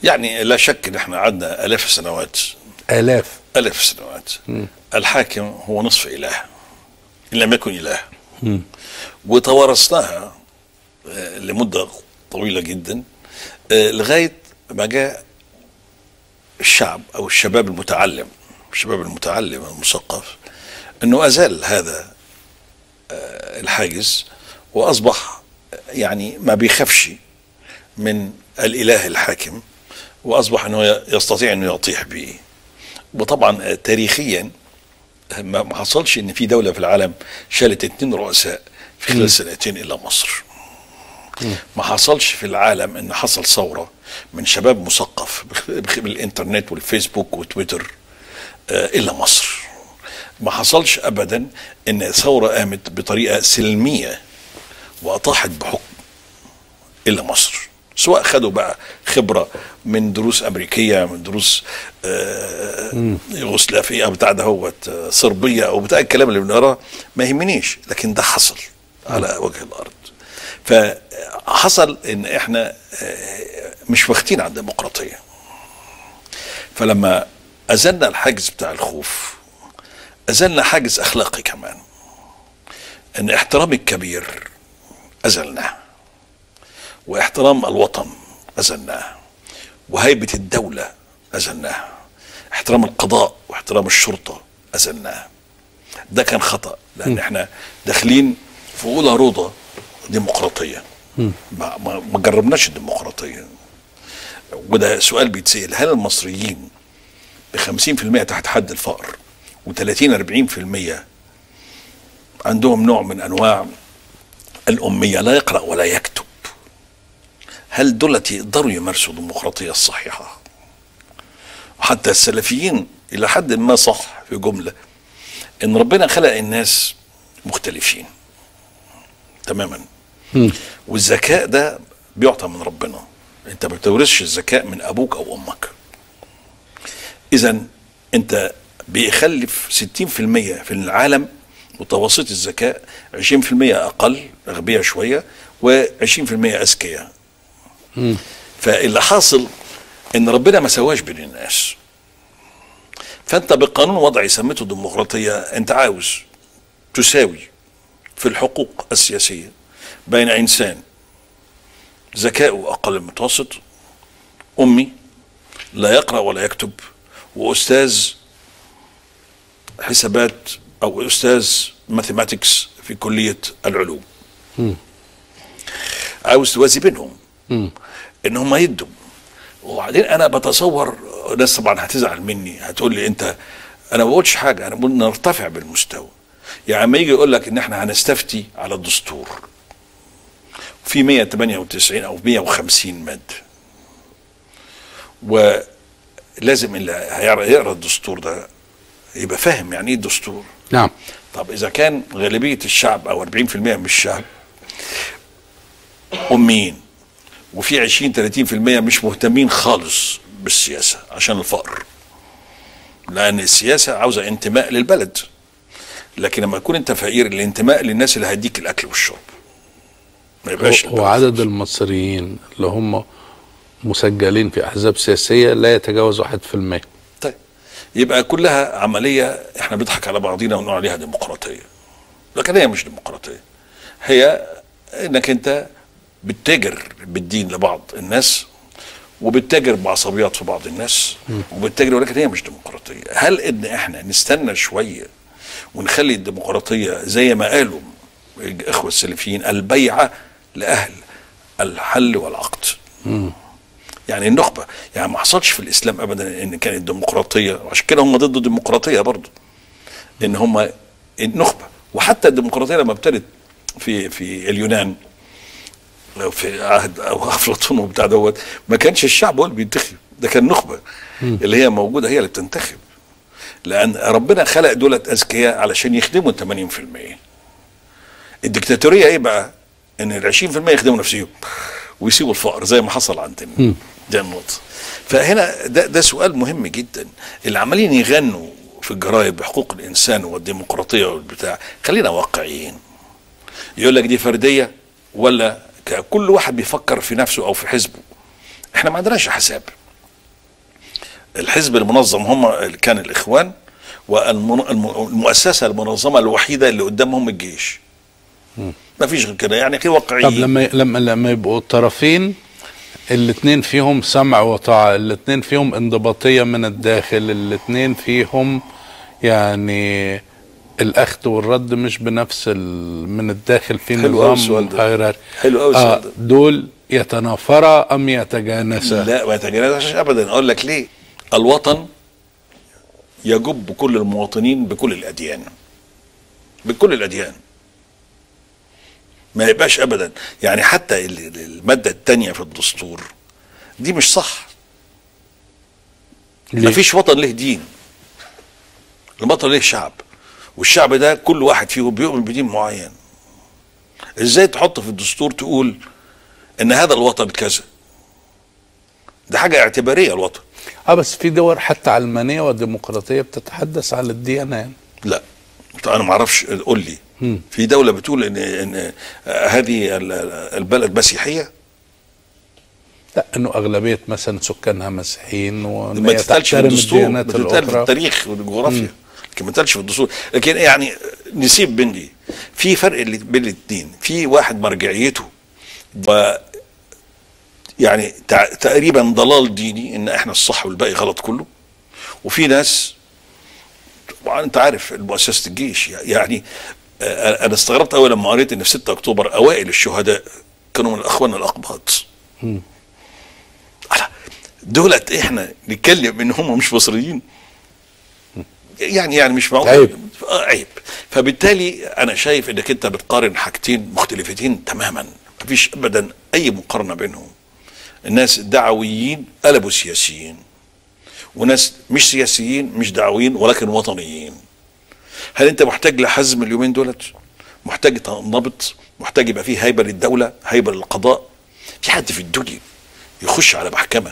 يعني لا شك ان احنا قعدنا الاف السنوات الاف الاف السنوات الحاكم هو نصف اله ان لم يكن اله مم. وتوارثناها آه، لمده طويله جدا آه، لغايه ما جاء الشعب او الشباب المتعلم الشباب المتعلم المثقف انه ازال هذا آه، الحاجز واصبح يعني ما بيخافش من الاله الحاكم واصبح انه يستطيع انه يطيح به وطبعا آه، تاريخيا ما ما حصلش ان في دوله في العالم شالت اتنين رؤساء في خلال سنتين الا مصر ما حصلش في العالم ان حصل ثوره من شباب مثقف بخ- بالانترنت والفيسبوك وتويتر آه، الا مصر ما حصلش ابدا ان ثوره قامت بطريقه سلميه واطاحت بحكم الا مصر سواء خدوا بقى خبره من دروس امريكيه من دروس آه، يوغوسلافيه بتاع دهوت آه، صربيه او بتاع الكلام اللي بنقراه ما يهمنيش لكن ده حصل على وجه الارض فحصل ان احنا آه، مش واخدين على الديمقراطيه فلما ازلنا الحاجز بتاع الخوف ازلنا حاجز اخلاقي كمان ان احترام الكبير ازلناه واحترام الوطن ازلناه وهيبه الدوله ازلناه احترام القضاء واحترام الشرطه ازلناه ده كان خطا لان احنا داخلين في اولى روضه ديمقراطيه ما, ما, ما جربناش الديمقراطيه وده سؤال بيتسال هل المصريين ب 50% تحت حد الفقر و30 40% عندهم نوع من انواع الاميه لا يقرا ولا يكتب هل دولت يقدروا يمارسوا الديمقراطيه الصحيحه وحتى السلفيين الى حد ما صح في جمله ان ربنا خلق الناس مختلفين تماما والذكاء ده بيعطى من ربنا انت ما بتورثش الذكاء من ابوك او امك اذا انت بيخلف 60% في العالم متوسط الذكاء 20% اقل اغبياء شويه و20% اذكياء فاللي حاصل ان ربنا ما سواش بين الناس فانت بقانون وضعي سميته ديمقراطيه انت عاوز تساوي في الحقوق السياسيه بين انسان ذكاؤه اقل من المتوسط امي لا يقرا ولا يكتب واستاذ حسابات او استاذ ماثيماتكس في كليه العلوم عاوز توازي بينهم ان هم يدوا وبعدين انا بتصور ناس طبعا هتزعل مني هتقول لي انت انا ما بقولش حاجه انا بقول نرتفع بالمستوى يعني لما يجي يقول لك ان احنا هنستفتي على الدستور في 198 او 150 ماده ولازم اللي هيقرا يقرا الدستور ده يبقى فاهم يعني ايه الدستور نعم طب اذا كان غالبيه الشعب او 40% من الشعب اميين وفي 20 30% مش مهتمين خالص بالسياسه عشان الفقر لان السياسه عاوزه انتماء للبلد لكن لما تكون انت فقير الانتماء للناس اللي هيديك الاكل والشرب ما يبقاش هو عدد المصريين اللي هم مسجلين في احزاب سياسيه لا يتجاوز 1% طيب يبقى كلها عمليه احنا بنضحك على بعضينا ونقول عليها ديمقراطيه لكن هي مش ديمقراطيه هي انك انت بتتاجر بالدين لبعض الناس وبتتاجر بعصبيات في بعض الناس وبتتاجر ولكن هي مش ديمقراطيه هل ان احنا نستنى شويه ونخلي الديمقراطيه زي ما قالوا الاخوه السلفيين البيعه لاهل الحل والعقد يعني النخبه يعني ما حصلش في الاسلام ابدا ان كانت ديمقراطيه وعشان كده هم ضد الديمقراطيه برضه ان هم النخبه وحتى الديمقراطيه لما ابتدت في في اليونان لو في عهد او افلاطون وبتاع دوت ما كانش الشعب هو اللي بينتخب ده كان نخبه اللي هي موجوده هي اللي بتنتخب لان ربنا خلق دولت اذكياء علشان يخدموا ال 80% الدكتاتوريه ايه بقى؟ ان ال 20% يخدموا نفسهم ويسيبوا الفقر زي ما حصل عندنا ده النقطه فهنا ده ده سؤال مهم جدا اللي عمالين يغنوا في الجرايد بحقوق الانسان والديمقراطيه والبتاع خلينا واقعيين يقول لك دي فرديه ولا كل واحد بيفكر في نفسه او في حزبه احنا ما عندناش حساب الحزب المنظم هم اللي كان الاخوان والمؤسسه المنظمه الوحيده اللي قدامهم الجيش ما فيش غير كده يعني كده واقعيين طب لما لما لما يبقوا الطرفين الاثنين فيهم سمع وطاعة الاثنين فيهم انضباطية من الداخل الاثنين فيهم يعني الاخذ والرد مش بنفس ال... من الداخل في حلو أوي نظام السؤال ده. هيراركي حلو أوي السؤال ده. دول يتنافرا ام يتجانسا لا ما يتجنبش ابدا اقول لك ليه الوطن يجب كل المواطنين بكل الاديان بكل الاديان ما يبقاش ابدا يعني حتى ال- ال- الماده الثانيه في الدستور دي مش صح ما فيش وطن له دين الوطن له شعب والشعب ده كل واحد فيهم بيؤمن بدين معين ازاي تحط في الدستور تقول ان هذا الوطن كذا ده حاجه اعتباريه الوطن اه بس في دول حتى علمانية وديمقراطية بتتحدث عن الديانة يعني لا انا ما اعرفش قول لي مم. في دوله بتقول ان ان هذه ال- البلد مسيحيه لا انه اغلبية مثلا سكانها مسيحيين وان ما هي تتقالش في تحترم الدستور الديانات بتتقال في الاخرى التاريخ والجغرافيا مم. لكن ما تتقالش في الدستور لكن يعني نسيب بين دي في فرق اللي- بين الاثنين في واحد مرجعيته و يعني تع- تقريبا ضلال ديني ان احنا الصح والباقي غلط كله وفي ناس طبعا انت عارف مؤسسه الجيش يعني آه، انا استغربت قوي لما قريت ان في 6 اكتوبر اوائل الشهداء كانوا من الاخوان الاقباط دولت احنا نتكلم ان هم مش مصريين يعني يعني مش معقول عيب. آه، عيب فبالتالي انا شايف انك انت بتقارن حاجتين مختلفتين تماما مفيش ابدا اي مقارنه بينهم الناس الدعويين قلبوا سياسيين وناس مش سياسيين مش دعويين ولكن وطنيين هل انت محتاج لحزم اليومين دولت محتاج تنضبط محتاج يبقى فيه هيبه للدوله هيبه للقضاء في حد في الدنيا يخش على محكمه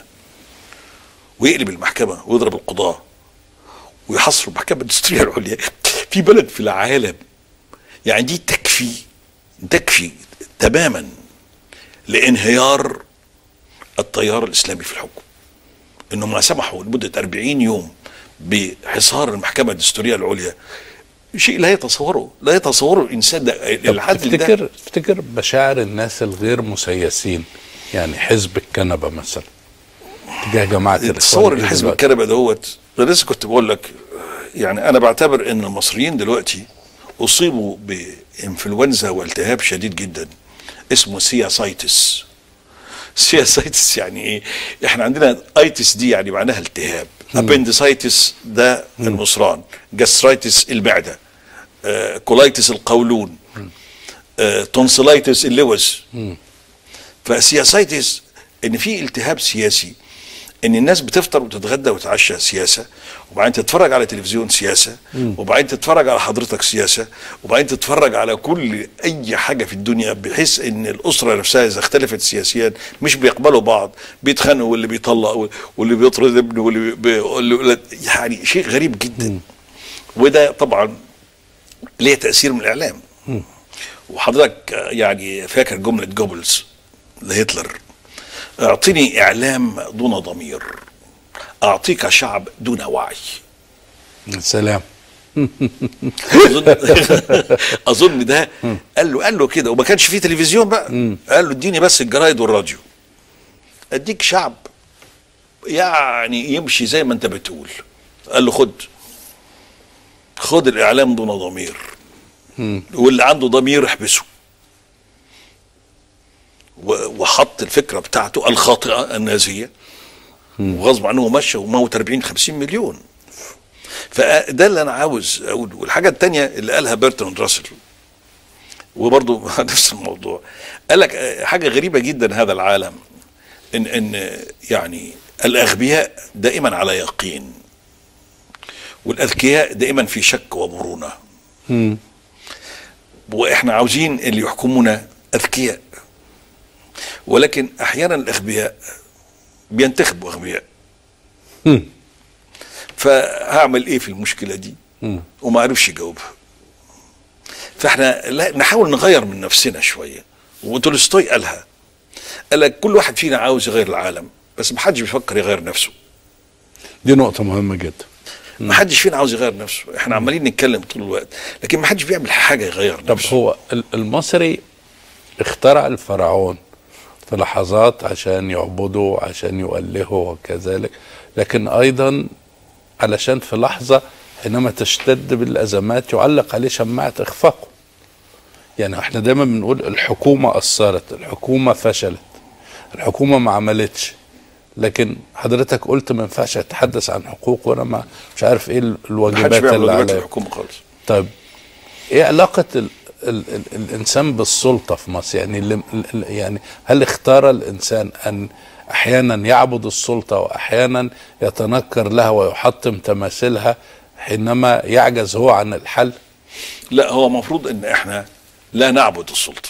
ويقلب المحكمه ويضرب القضاه ويحصر المحكمه الدستوريه العليا في بلد في العالم يعني دي تكفي تكفي تماما لانهيار التيار الاسلامي في الحكم انهم ما سمحوا لمده 40 يوم بحصار المحكمه الدستوريه العليا شيء لا يتصوره لا يتصوره الانسان ده العدل ده تفتكر تفتكر مشاعر الناس الغير مسيسين يعني حزب الكنبة مثلا تجاه جماعة الإخوان تصور إيه الحزب دلوقتي؟ الكنبه دوت انا لسه كنت بقول لك يعني انا بعتبر ان المصريين دلوقتي اصيبوا بانفلونزا والتهاب شديد جدا اسمه سياسايتس سياسايتس يعني ايه احنا عندنا ايتس دي يعني معناها التهاب ابندسايتس ده المصران جاسترايتس المعده آه، كولايتس القولون آه، تونسلايتس اللوز فسياسايتس ان في التهاب سياسي ان الناس بتفطر وتتغدى وتتعشى سياسه وبعدين تتفرج على تلفزيون سياسه مم. وبعدين تتفرج على حضرتك سياسه وبعدين تتفرج على كل اي حاجه في الدنيا بحيث ان الاسره نفسها اذا اختلفت سياسيا مش بيقبلوا بعض بيتخانقوا واللي بيطلق واللي بيطرد ابنه واللي, بي... واللي يعني شيء غريب جدا وده طبعا ليه تاثير من الاعلام وحضرتك آه، يعني فاكر جمله جوبلز لهتلر اعطني اعلام دون ضمير اعطيك شعب دون وعي سلام اظن اظن ده قال له قال له كده وما كانش فيه تلفزيون بقى قال له اديني بس الجرايد والراديو اديك شعب يعني يمشي زي ما انت بتقول قال له خد خد الاعلام دون ضمير واللي عنده ضمير احبسه و- وحط الفكره بتاعته الخاطئه النازيه وغصب عنه مشى وموت 40 50 مليون فده اللي انا عاوز اقوله والحاجه الثانيه اللي قالها بيرتراند راسل وبرضه نفس الموضوع قال لك آه، حاجه غريبه جدا هذا العالم ان ان يعني الاغبياء دائما على يقين والاذكياء دائما في شك ومرونه واحنا عاوزين اللي يحكمونا اذكياء ولكن احيانا الاغبياء بينتخبوا اغبياء فهعمل ايه في المشكله دي وما عرفش يجاوبها فاحنا لا نحاول نغير من نفسنا شويه وتولستوي قالها قال لك كل واحد فينا عاوز يغير العالم بس ما حدش بيفكر يغير نفسه دي نقطه مهمه جدا ما حدش فينا عاوز يغير نفسه احنا عمالين نتكلم طول الوقت لكن ما حدش بيعمل حاجه يغير طب نفسه هو ال- المصري اخترع الفرعون في لحظات عشان يعبده عشان يؤلهه وكذلك لكن ايضا علشان في لحظه حينما تشتد بالازمات يعلق عليه شماعه اخفاقه يعني احنا دايما بنقول الحكومه اثرت الحكومه فشلت الحكومه ما عملتش لكن حضرتك قلت ما ينفعش اتحدث عن حقوق وانا ما مش عارف ايه ما حدش الواجبات بيعمل اللي واجبات عليا الحكومه خالص طيب ايه علاقة ال ال ال الانسان بالسلطة في مصر يعني اللي ال- يعني هل اختار الانسان ان احيانا يعبد السلطة واحيانا يتنكر لها ويحطم تماثيلها حينما يعجز هو عن الحل لا هو المفروض ان احنا لا نعبد السلطه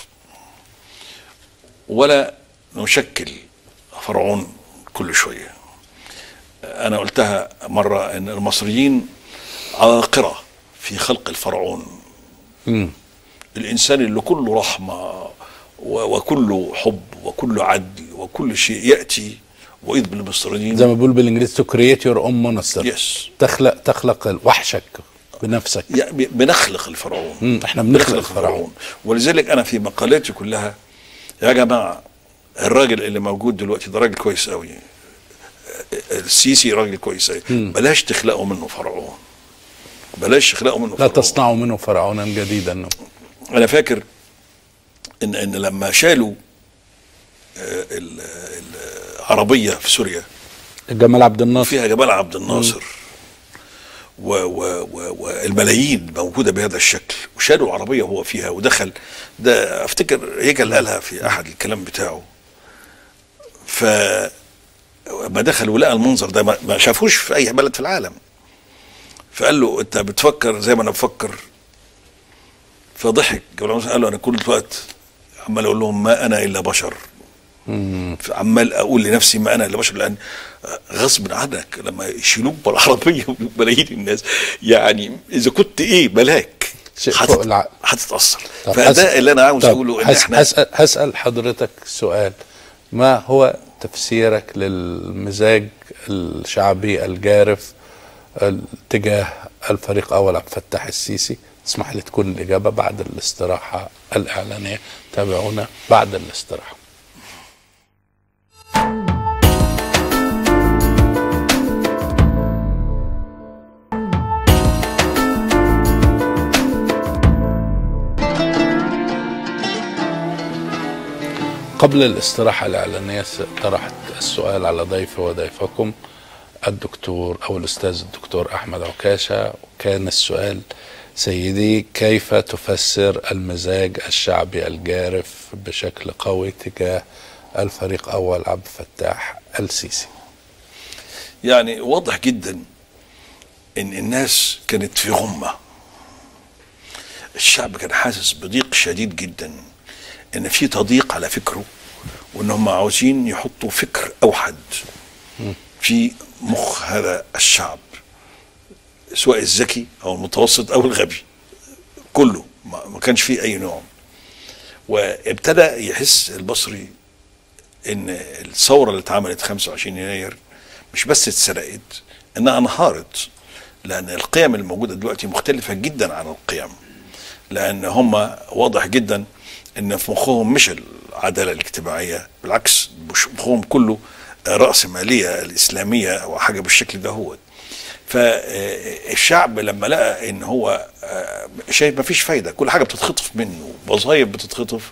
ولا نشكل فرعون كل شويه انا قلتها مره ان المصريين عباقره في خلق الفرعون مم. الانسان اللي كله رحمه و- وكله حب وكله عدل وكل شيء ياتي واذ بالمصريين زي ما بيقول بالانجليزي to create your own monster يس تخلق تخلق وحشك بنفسك يعني بنخلق الفرعون مم. احنا بنخلق الفرعون ولذلك انا في مقالاتي كلها يا جماعه الراجل اللي موجود دلوقتي ده راجل كويس قوي السيسي راجل كويس قوي بلاش تخلقوا منه فرعون بلاش تخلقوا منه لا فرعون تصنعوا منه فرعونا جديدا انا فاكر ان ان لما شالوا آه، ال- العربيه في سوريا جمال عبد الناصر فيها جمال عبد الناصر و و و والملايين موجوده بهذا الشكل وشالوا العربيه وهو فيها ودخل ده افتكر هيكل قالها في احد الكلام بتاعه ف ما دخل ولقى المنظر ده ما ما شافوش في اي بلد في العالم فقال له انت بتفكر زي ما انا بفكر فضحك جمال عبد الناصر قال له انا كل الوقت عمال اقول لهم ما انا الا بشر عمال اقول لنفسي ما انا الا بشر لان غصب عنك لما يشيلوك بالعربيه وملايين الناس يعني اذا كنت ايه ملاك شيء هتت- فوق العقل. هتتاثر طب فده هس- اللي انا عاوز طب اقوله ان هس احنا هسأل, هسأل حضرتك سؤال ما هو تفسيرك للمزاج الشعبي الجارف تجاه الفريق أول عبد الفتاح السيسي اسمح لي تكون الإجابة بعد الاستراحة الإعلانية تابعونا بعد الاستراحة قبل الاستراحة الإعلانية طرحت السؤال على ضيفي وضيفكم الدكتور أو الأستاذ الدكتور أحمد عكاشة وكان السؤال سيدي كيف تفسر المزاج الشعبي الجارف بشكل قوي تجاه الفريق أول عبد الفتاح السيسي يعني واضح جدا ان الناس كانت في غمه الشعب كان حاسس بضيق شديد جدا ان في تضييق على فكره وان هم عاوزين يحطوا فكر اوحد في مخ هذا الشعب سواء الذكي او المتوسط او الغبي كله ما ما كانش فيه اي نوع وابتدى يحس المصري ان الثوره اللي اتعملت 25 يناير مش بس اتسرقت انها انهارت لان القيم الموجوده دلوقتي مختلفه جدا عن القيم لان هم واضح جدا ان في مخهم مش العداله الاجتماعيه بالعكس مش مخهم كله راس ماليه الاسلاميه او حاجه بالشكل ده هو فالشعب لما لقى ان هو آه، شايف مفيش فايده كل حاجه بتتخطف منه وظايف بتتخطف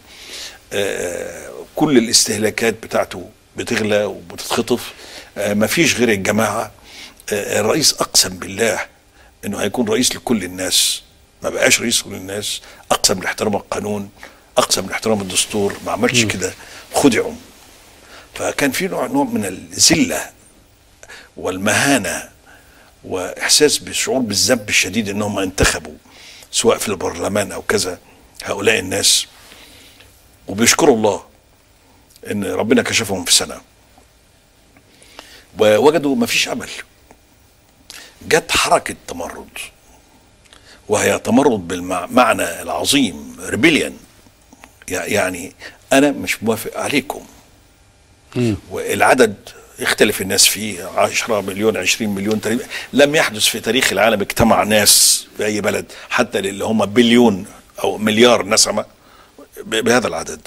آه، كل الاستهلاكات بتاعته بتغلى وبتتخطف آه، مفيش غير الجماعه آه، الرئيس اقسم بالله انه هيكون رئيس لكل الناس ما بقاش رئيس لكل الناس اقسم لاحترام القانون اقسم لاحترام الدستور ما عملش كده خدعوا فكان في نوع نوع من الذله والمهانه واحساس بالشعور بالذنب الشديد انهم انتخبوا سواء في البرلمان او كذا هؤلاء الناس وبيشكروا الله ان ربنا كشفهم في سنه ووجدوا ما فيش امل جت حركه تمرد وهي تمرد بالمعنى العظيم ريبيليون يعني انا مش موافق عليكم والعدد يختلف الناس فيه 10 مليون 20 مليون تقريبا لم يحدث في تاريخ العالم اجتمع ناس في اي بلد حتى اللي هم بليون او مليار نسمه ب- بهذا العدد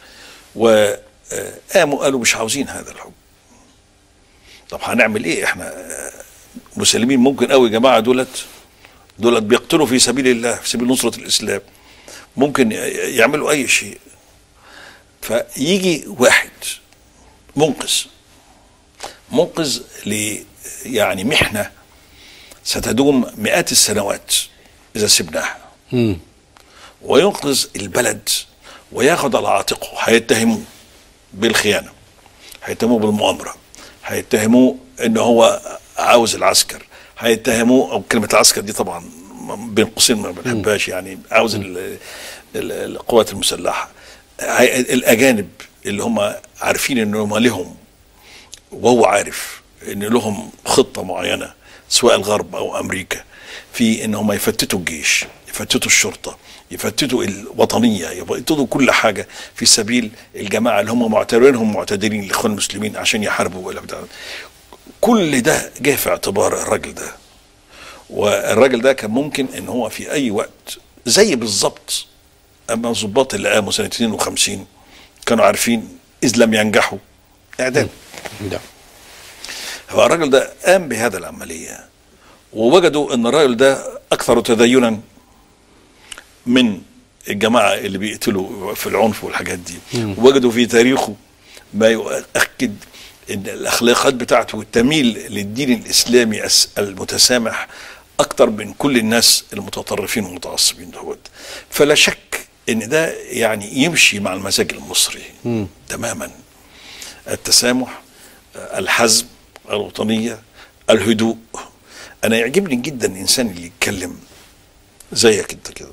وقاموا قالوا مش عاوزين هذا الحب طب هنعمل ايه احنا آه، مسلمين ممكن قوي يا جماعه دولت دولت بيقتلوا في سبيل الله في سبيل نصره الاسلام ممكن ي- يعملوا اي شيء فيجي واحد منقذ منقذ ل يعني محنه ستدوم مئات السنوات اذا سبناها مم. وينقذ البلد وياخد على عاتقه هيتهموه بالخيانه هيتهموه بالمؤامره هيتهموه ان هو عاوز العسكر هيتهموه او كلمه العسكر دي طبعا بين قوسين ما بنحبهاش يعني عاوز ال- ال- القوات المسلحه هي- الاجانب اللي هم عارفين ان هم لهم وهو عارف ان لهم خطه معينه سواء الغرب او امريكا في ان هم يفتتوا الجيش يفتتوا الشرطه يفتتوا الوطنيه يفتتوا كل حاجه في سبيل الجماعه اللي هم معتبرينهم معتدلين الاخوان المسلمين عشان يحاربوا ولا بتاع كل ده جه في اعتبار الراجل ده والراجل ده كان ممكن ان هو في اي وقت زي بالظبط اما الضباط اللي قاموا سنه 52 كانوا عارفين اذ لم ينجحوا اعدام ده. هو الراجل ده قام بهذا العمليه ووجدوا ان الراجل ده اكثر تدينا من الجماعه اللي بيقتلوا في العنف والحاجات دي مم. وجدوا في تاريخه ما يؤكد ان الاخلاقات بتاعته تميل للدين الاسلامي الس- المتسامح اكتر من كل الناس المتطرفين والمتعصبين دوت فلا شك ان ده يعني يمشي مع المزاج المصري مم. تماما التسامح آه، الحزم الوطنيه الهدوء انا يعجبني جدا الانسان اللي يتكلم زيك انت كده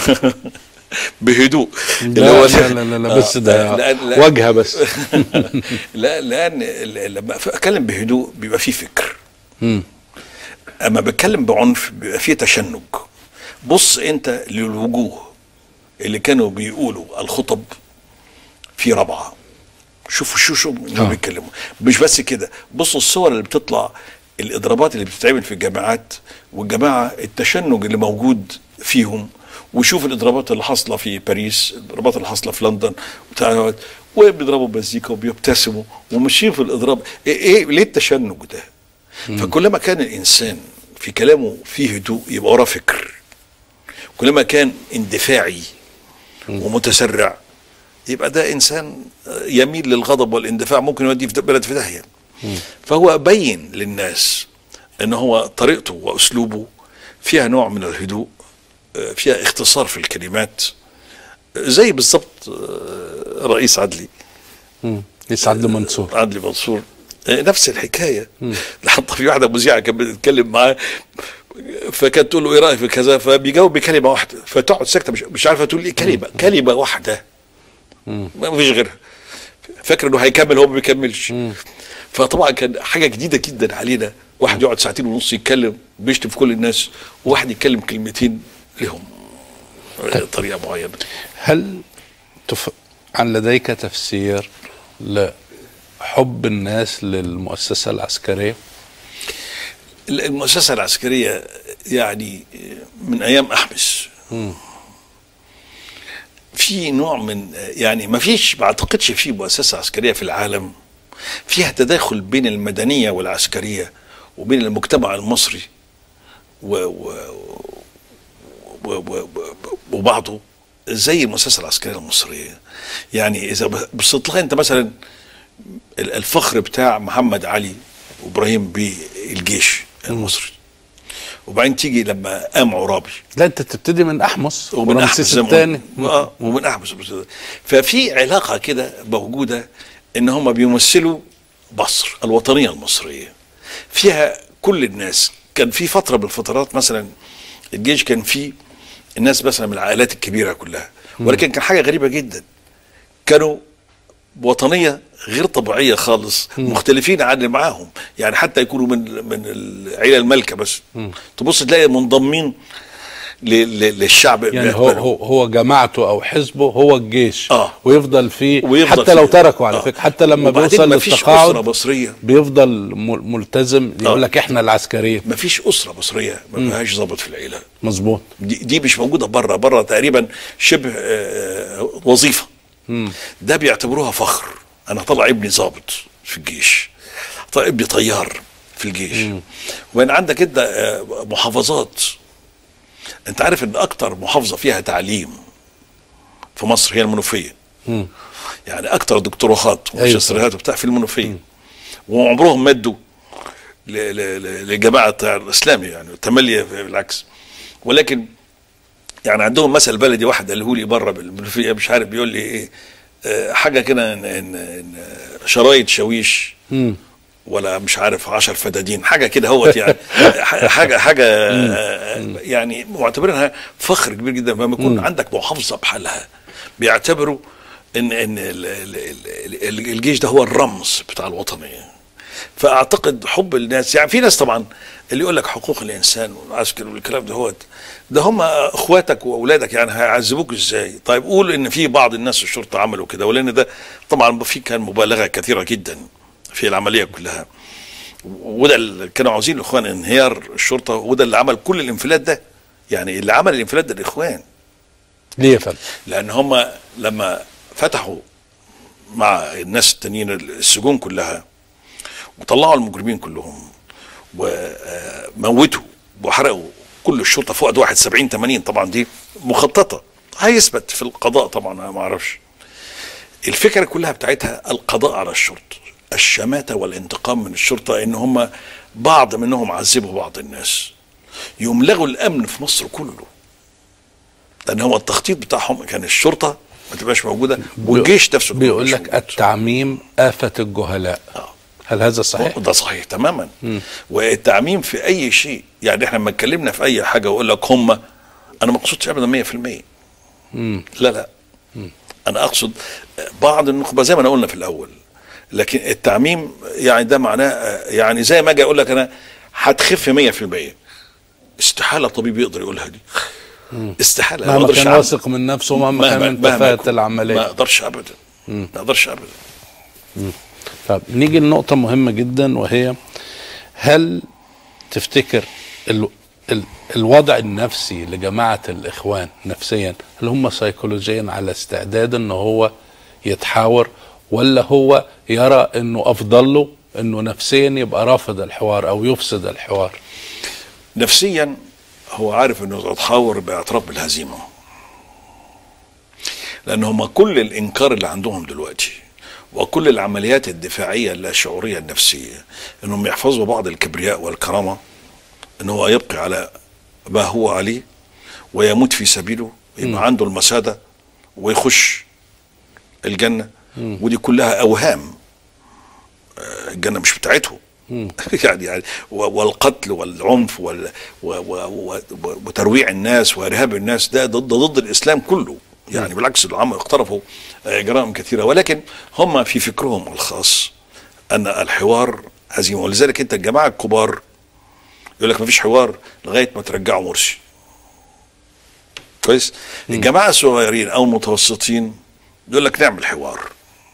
بهدوء لا لا لا لا, لا بس ده آه، لأن- لأن- وجهه بس لا لان ال- لما اتكلم بهدوء بيبقى فيه فكر مم. اما بتكلم بعنف بيبقى فيه تشنج بص انت للوجوه اللي كانوا بيقولوا الخطب في ربعه شوفوا شو شو آه. بيتكلموا مش بس كده بصوا الصور اللي بتطلع الاضرابات اللي بتتعمل في الجامعات والجماعه التشنج اللي موجود فيهم وشوف الاضرابات اللي حاصله في باريس الاضرابات اللي حاصله في لندن وبتاع وبيضربوا مزيكا وبيبتسموا وماشيين في الاضراب ايه, إيه ليه التشنج ده؟ فكلما كان الانسان في كلامه فيه هدوء يبقى وراه فكر كلما كان اندفاعي ومتسرع يبقى ده انسان يميل للغضب والاندفاع ممكن يوديه في بلد في داهيه فهو بين للناس ان هو طريقته واسلوبه فيها نوع من الهدوء آه، فيها اختصار في الكلمات آه، زي بالظبط آه، رئيس عدلي مم. رئيس عدلي منصور عدلي منصور آه، نفس الحكايه حتى في واحده مذيعه كانت بتتكلم معاه فكانت تقول له ايه رايك في كذا فبيجاوب بكلمه واحده فتقعد ساكته مش, مش عارفه تقول ايه كلمه كلمه واحده ما فيش غيرها فاكر انه هيكمل هو ما بيكملش فطبعا كان حاجه جديده جدا علينا واحد يقعد ساعتين ونص يتكلم بيشتم في كل الناس وواحد يتكلم كلمتين لهم آه، طريقه معينه هل تف... عن لديك تفسير لحب الناس للمؤسسة العسكرية؟ المؤسسه العسكريه يعني من ايام احمس في نوع من يعني ما فيش ما اعتقدش في مؤسسه عسكريه في العالم فيها تداخل بين المدنيه والعسكريه وبين المجتمع المصري و و و و وبعضه زي المؤسسه العسكريه المصريه يعني اذا بصيت لها انت مثلا ال- الفخر بتاع محمد علي وابراهيم بالجيش المصري وبعدين تيجي لما قام عرابي لا انت تبتدي من احمس ومن ورمسيس احمس زي ما الثاني قلنا. اه ومن احمس ففي علاقه كده موجوده ان هم بيمثلوا مصر الوطنيه المصريه فيها كل الناس كان في فتره من الفترات مثلا الجيش كان فيه الناس مثلا من العائلات الكبيره كلها ولكن كان حاجه غريبه جدا كانوا وطنيه غير طبيعيه خالص مختلفين عن اللي معاهم يعني حتى يكونوا من من العيله المالكه بس تبص تلاقي منضمين ل- ل- للشعب يعني هو هو هو جماعته او حزبه هو الجيش آه. ويفضل فيه ويفضل حتى لو فيه. تركوا على آه. فكره حتى لما وبعدين بيوصل مفيش للتقاعد أسرة مصرية. بيفضل م- ملتزم يقول لك احنا العسكريين ما فيش اسره مصريه ما فيهاش ضابط في العيله مظبوط دي, دي مش موجوده بره بره تقريبا شبه آه، وظيفه ده بيعتبروها فخر انا طلع ابني ضابط في الجيش طلع ابني طيار في الجيش وبين عندك انت آه، محافظات انت عارف ان اكتر محافظه فيها تعليم في مصر هي المنوفيه يعني اكتر دكتوراهات أيوة. وماجستيرات وبتاع في المنوفيه وعمرهم مدوا ل- ل- ل- لجماعه الاسلامي يعني تملي بالعكس ولكن يعني عندهم مثل بلدي واحد قاله لي بره بالمنوفيه مش عارف بيقول لي ايه آه، حاجه كده إن- إن إن شرايط شاويش مم. ولا مش عارف عشر فدادين حاجه كده هوت يعني ح- حاجه حاجه آه، يعني معتبرينها فخر كبير جدا لما يكون عندك محافظه بحالها بيعتبروا ان ان ال- ال- ال- ال- الجيش ده هو الرمز بتاع الوطنيه فاعتقد حب الناس يعني في ناس طبعا اللي يقول لك حقوق الانسان والعسكر والكلام ده هو ده هم اخواتك واولادك يعني هيعذبوك ازاي طيب قول ان في بعض الناس في الشرطه عملوا كده ولان ده طبعا في كان مبالغه كثيره جدا في العمليه كلها وده اللي كانوا عاوزين الاخوان انهيار الشرطه وده اللي عمل كل الانفلات ده يعني اللي عمل الانفلات ده الاخوان ليه يا فندم لان هم لما فتحوا مع الناس التانيين السجون كلها وطلعوا المجرمين كلهم وموتوا وحرقوا كل الشرطه في وقت واحد 70 80 طبعا دي مخططه هيثبت في القضاء طبعا انا ما اعرفش الفكره كلها بتاعتها القضاء على الشرطه الشماته والانتقام من الشرطه ان هم بعض منهم عذبوا بعض الناس يملغوا الامن في مصر كله لان هو التخطيط بتاعهم كان الشرطه ما تبقاش موجوده والجيش نفسه بيقول لك التعميم آفة الجهلاء هل هذا صحيح؟ ده صحيح تماما والتعميم في اي شيء يعني احنا لما اتكلمنا في اي حاجه واقول لك هم انا ما اقصدش ابدا 100% مم. لا لا انا اقصد بعض النخبه زي ما انا قلنا في الاول لكن التعميم يعني ده معناه يعني زي ما اجي اقول لك انا هتخف 100% استحاله طبيب يقدر يقولها دي استحاله ما مهما أقدرش كان أعمل. واثق من نفسه ومهما كان مهما انتفاءت يكون. العملية ما اقدرش ابدا مم. ما اقدرش ابدا مم. طب نيجي لنقطة مهمة جدا وهي هل تفتكر ال ال الوضع النفسي لجماعة الإخوان نفسيا هل هم سيكولوجيا على استعداد أنه هو يتحاور ولا هو يرى أنه أفضل له أنه نفسيا يبقى رافض الحوار أو يفسد الحوار نفسيا هو عارف انه يتحاور باعتراف بالهزيمه لان هم كل الانكار اللي عندهم دلوقتي وكل العمليات الدفاعيه اللاشعوريه النفسيه انهم يحفظوا بعض الكبرياء والكرامه ان هو يبقي على ما هو عليه ويموت في سبيله يبقى عنده المساده ويخش الجنه ودي كلها اوهام آه، الجنه مش بتاعتهم يعني يعني و- والقتل والعنف وال و و و وترويع الناس وارهاب الناس ده ضد ضد الاسلام كله يعني بالعكس العام اقترفوا آه، جرائم كثيره ولكن هم في فكرهم الخاص ان الحوار هزيمه ولذلك انت الجماعه الكبار يقول لك ما فيش حوار لغايه ما ترجعوا مرسي كويس الجماعه الصغيرين او المتوسطين يقول لك نعمل حوار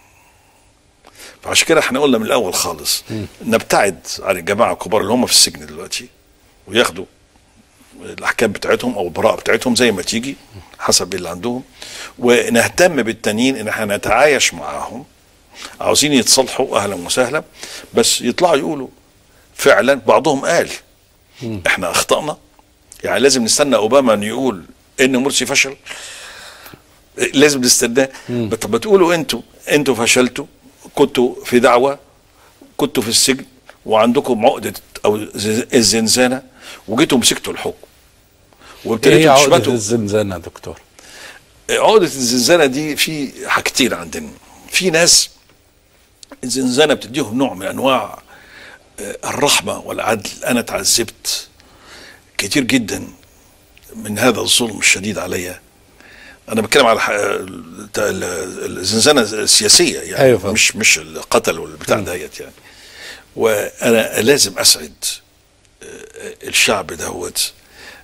فعشان كده احنا قلنا من الاول خالص نبتعد عن الجماعه الكبار اللي هم في السجن دلوقتي وياخدوا الاحكام بتاعتهم او البراءه بتاعتهم زي ما تيجي حسب اللي عندهم ونهتم بالتانيين ان احنا نتعايش معاهم عاوزين يتصالحوا اهلا وسهلا بس يطلعوا يقولوا فعلا بعضهم قال احنا اخطانا يعني لازم نستنى اوباما ان يقول ان مرسي فشل لازم نستناه طب بتقولوا انتوا انتوا فشلتوا كنتوا في دعوه كنتوا في السجن وعندكم عقده او ز- الزنزانه وجيتوا مسكتوا الحكم ايه وابتديتوا عقدة تشمتوا الزنزانة يا دكتور عقدة الزنزانة دي في حاجتين عندنا في ناس الزنزانة بتديهم نوع من أنواع آه، الرحمة والعدل أنا تعذبت كتير جدا من هذا الظلم الشديد عليا أنا بتكلم على ح- ال- ال- الزنزانة السياسية يعني أيوة فهمت. مش مش القتل والبتاع ديت يعني وأنا لازم أسعد آه، الشعب دهوت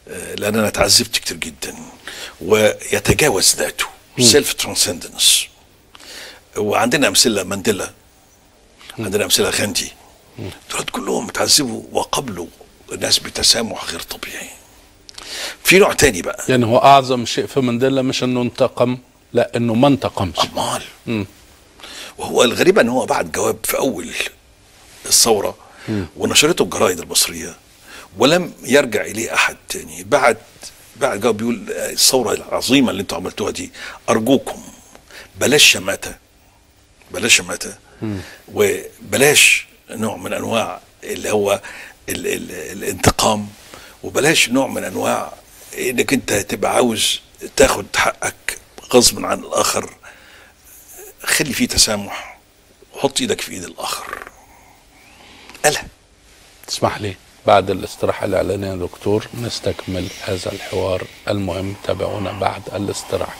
آه، لان انا تعذبت كتير جدا ويتجاوز ذاته سيلف ترانسندنس وعندنا امثله مانديلا عندنا امثله غاندي دول كلهم اتعذبوا وقبلوا الناس بتسامح غير طبيعي في نوع تاني بقى يعني هو اعظم شيء في مانديلا مش انه انتقم لا انه ما انتقمش امال وهو الغريب ان هو بعت جواب في اول الثوره ونشرته الجرايد المصريه ولم يرجع اليه احد تاني بعت بعت جواب بيقول الثوره العظيمه اللي انتوا عملتوها دي ارجوكم بلاش شماته بلاش شماته وبلاش نوع من انواع اللي هو ال ال الانتقام وبلاش نوع من انواع انك انت تبقى عاوز تاخد حقك غصب عن الاخر خلي فيه تسامح وحط ايدك في ايد الاخر قالها تسمح لي بعد الاستراحة الإعلانية يا دكتور نستكمل هذا الحوار المهم تابعونا بعد الاستراحة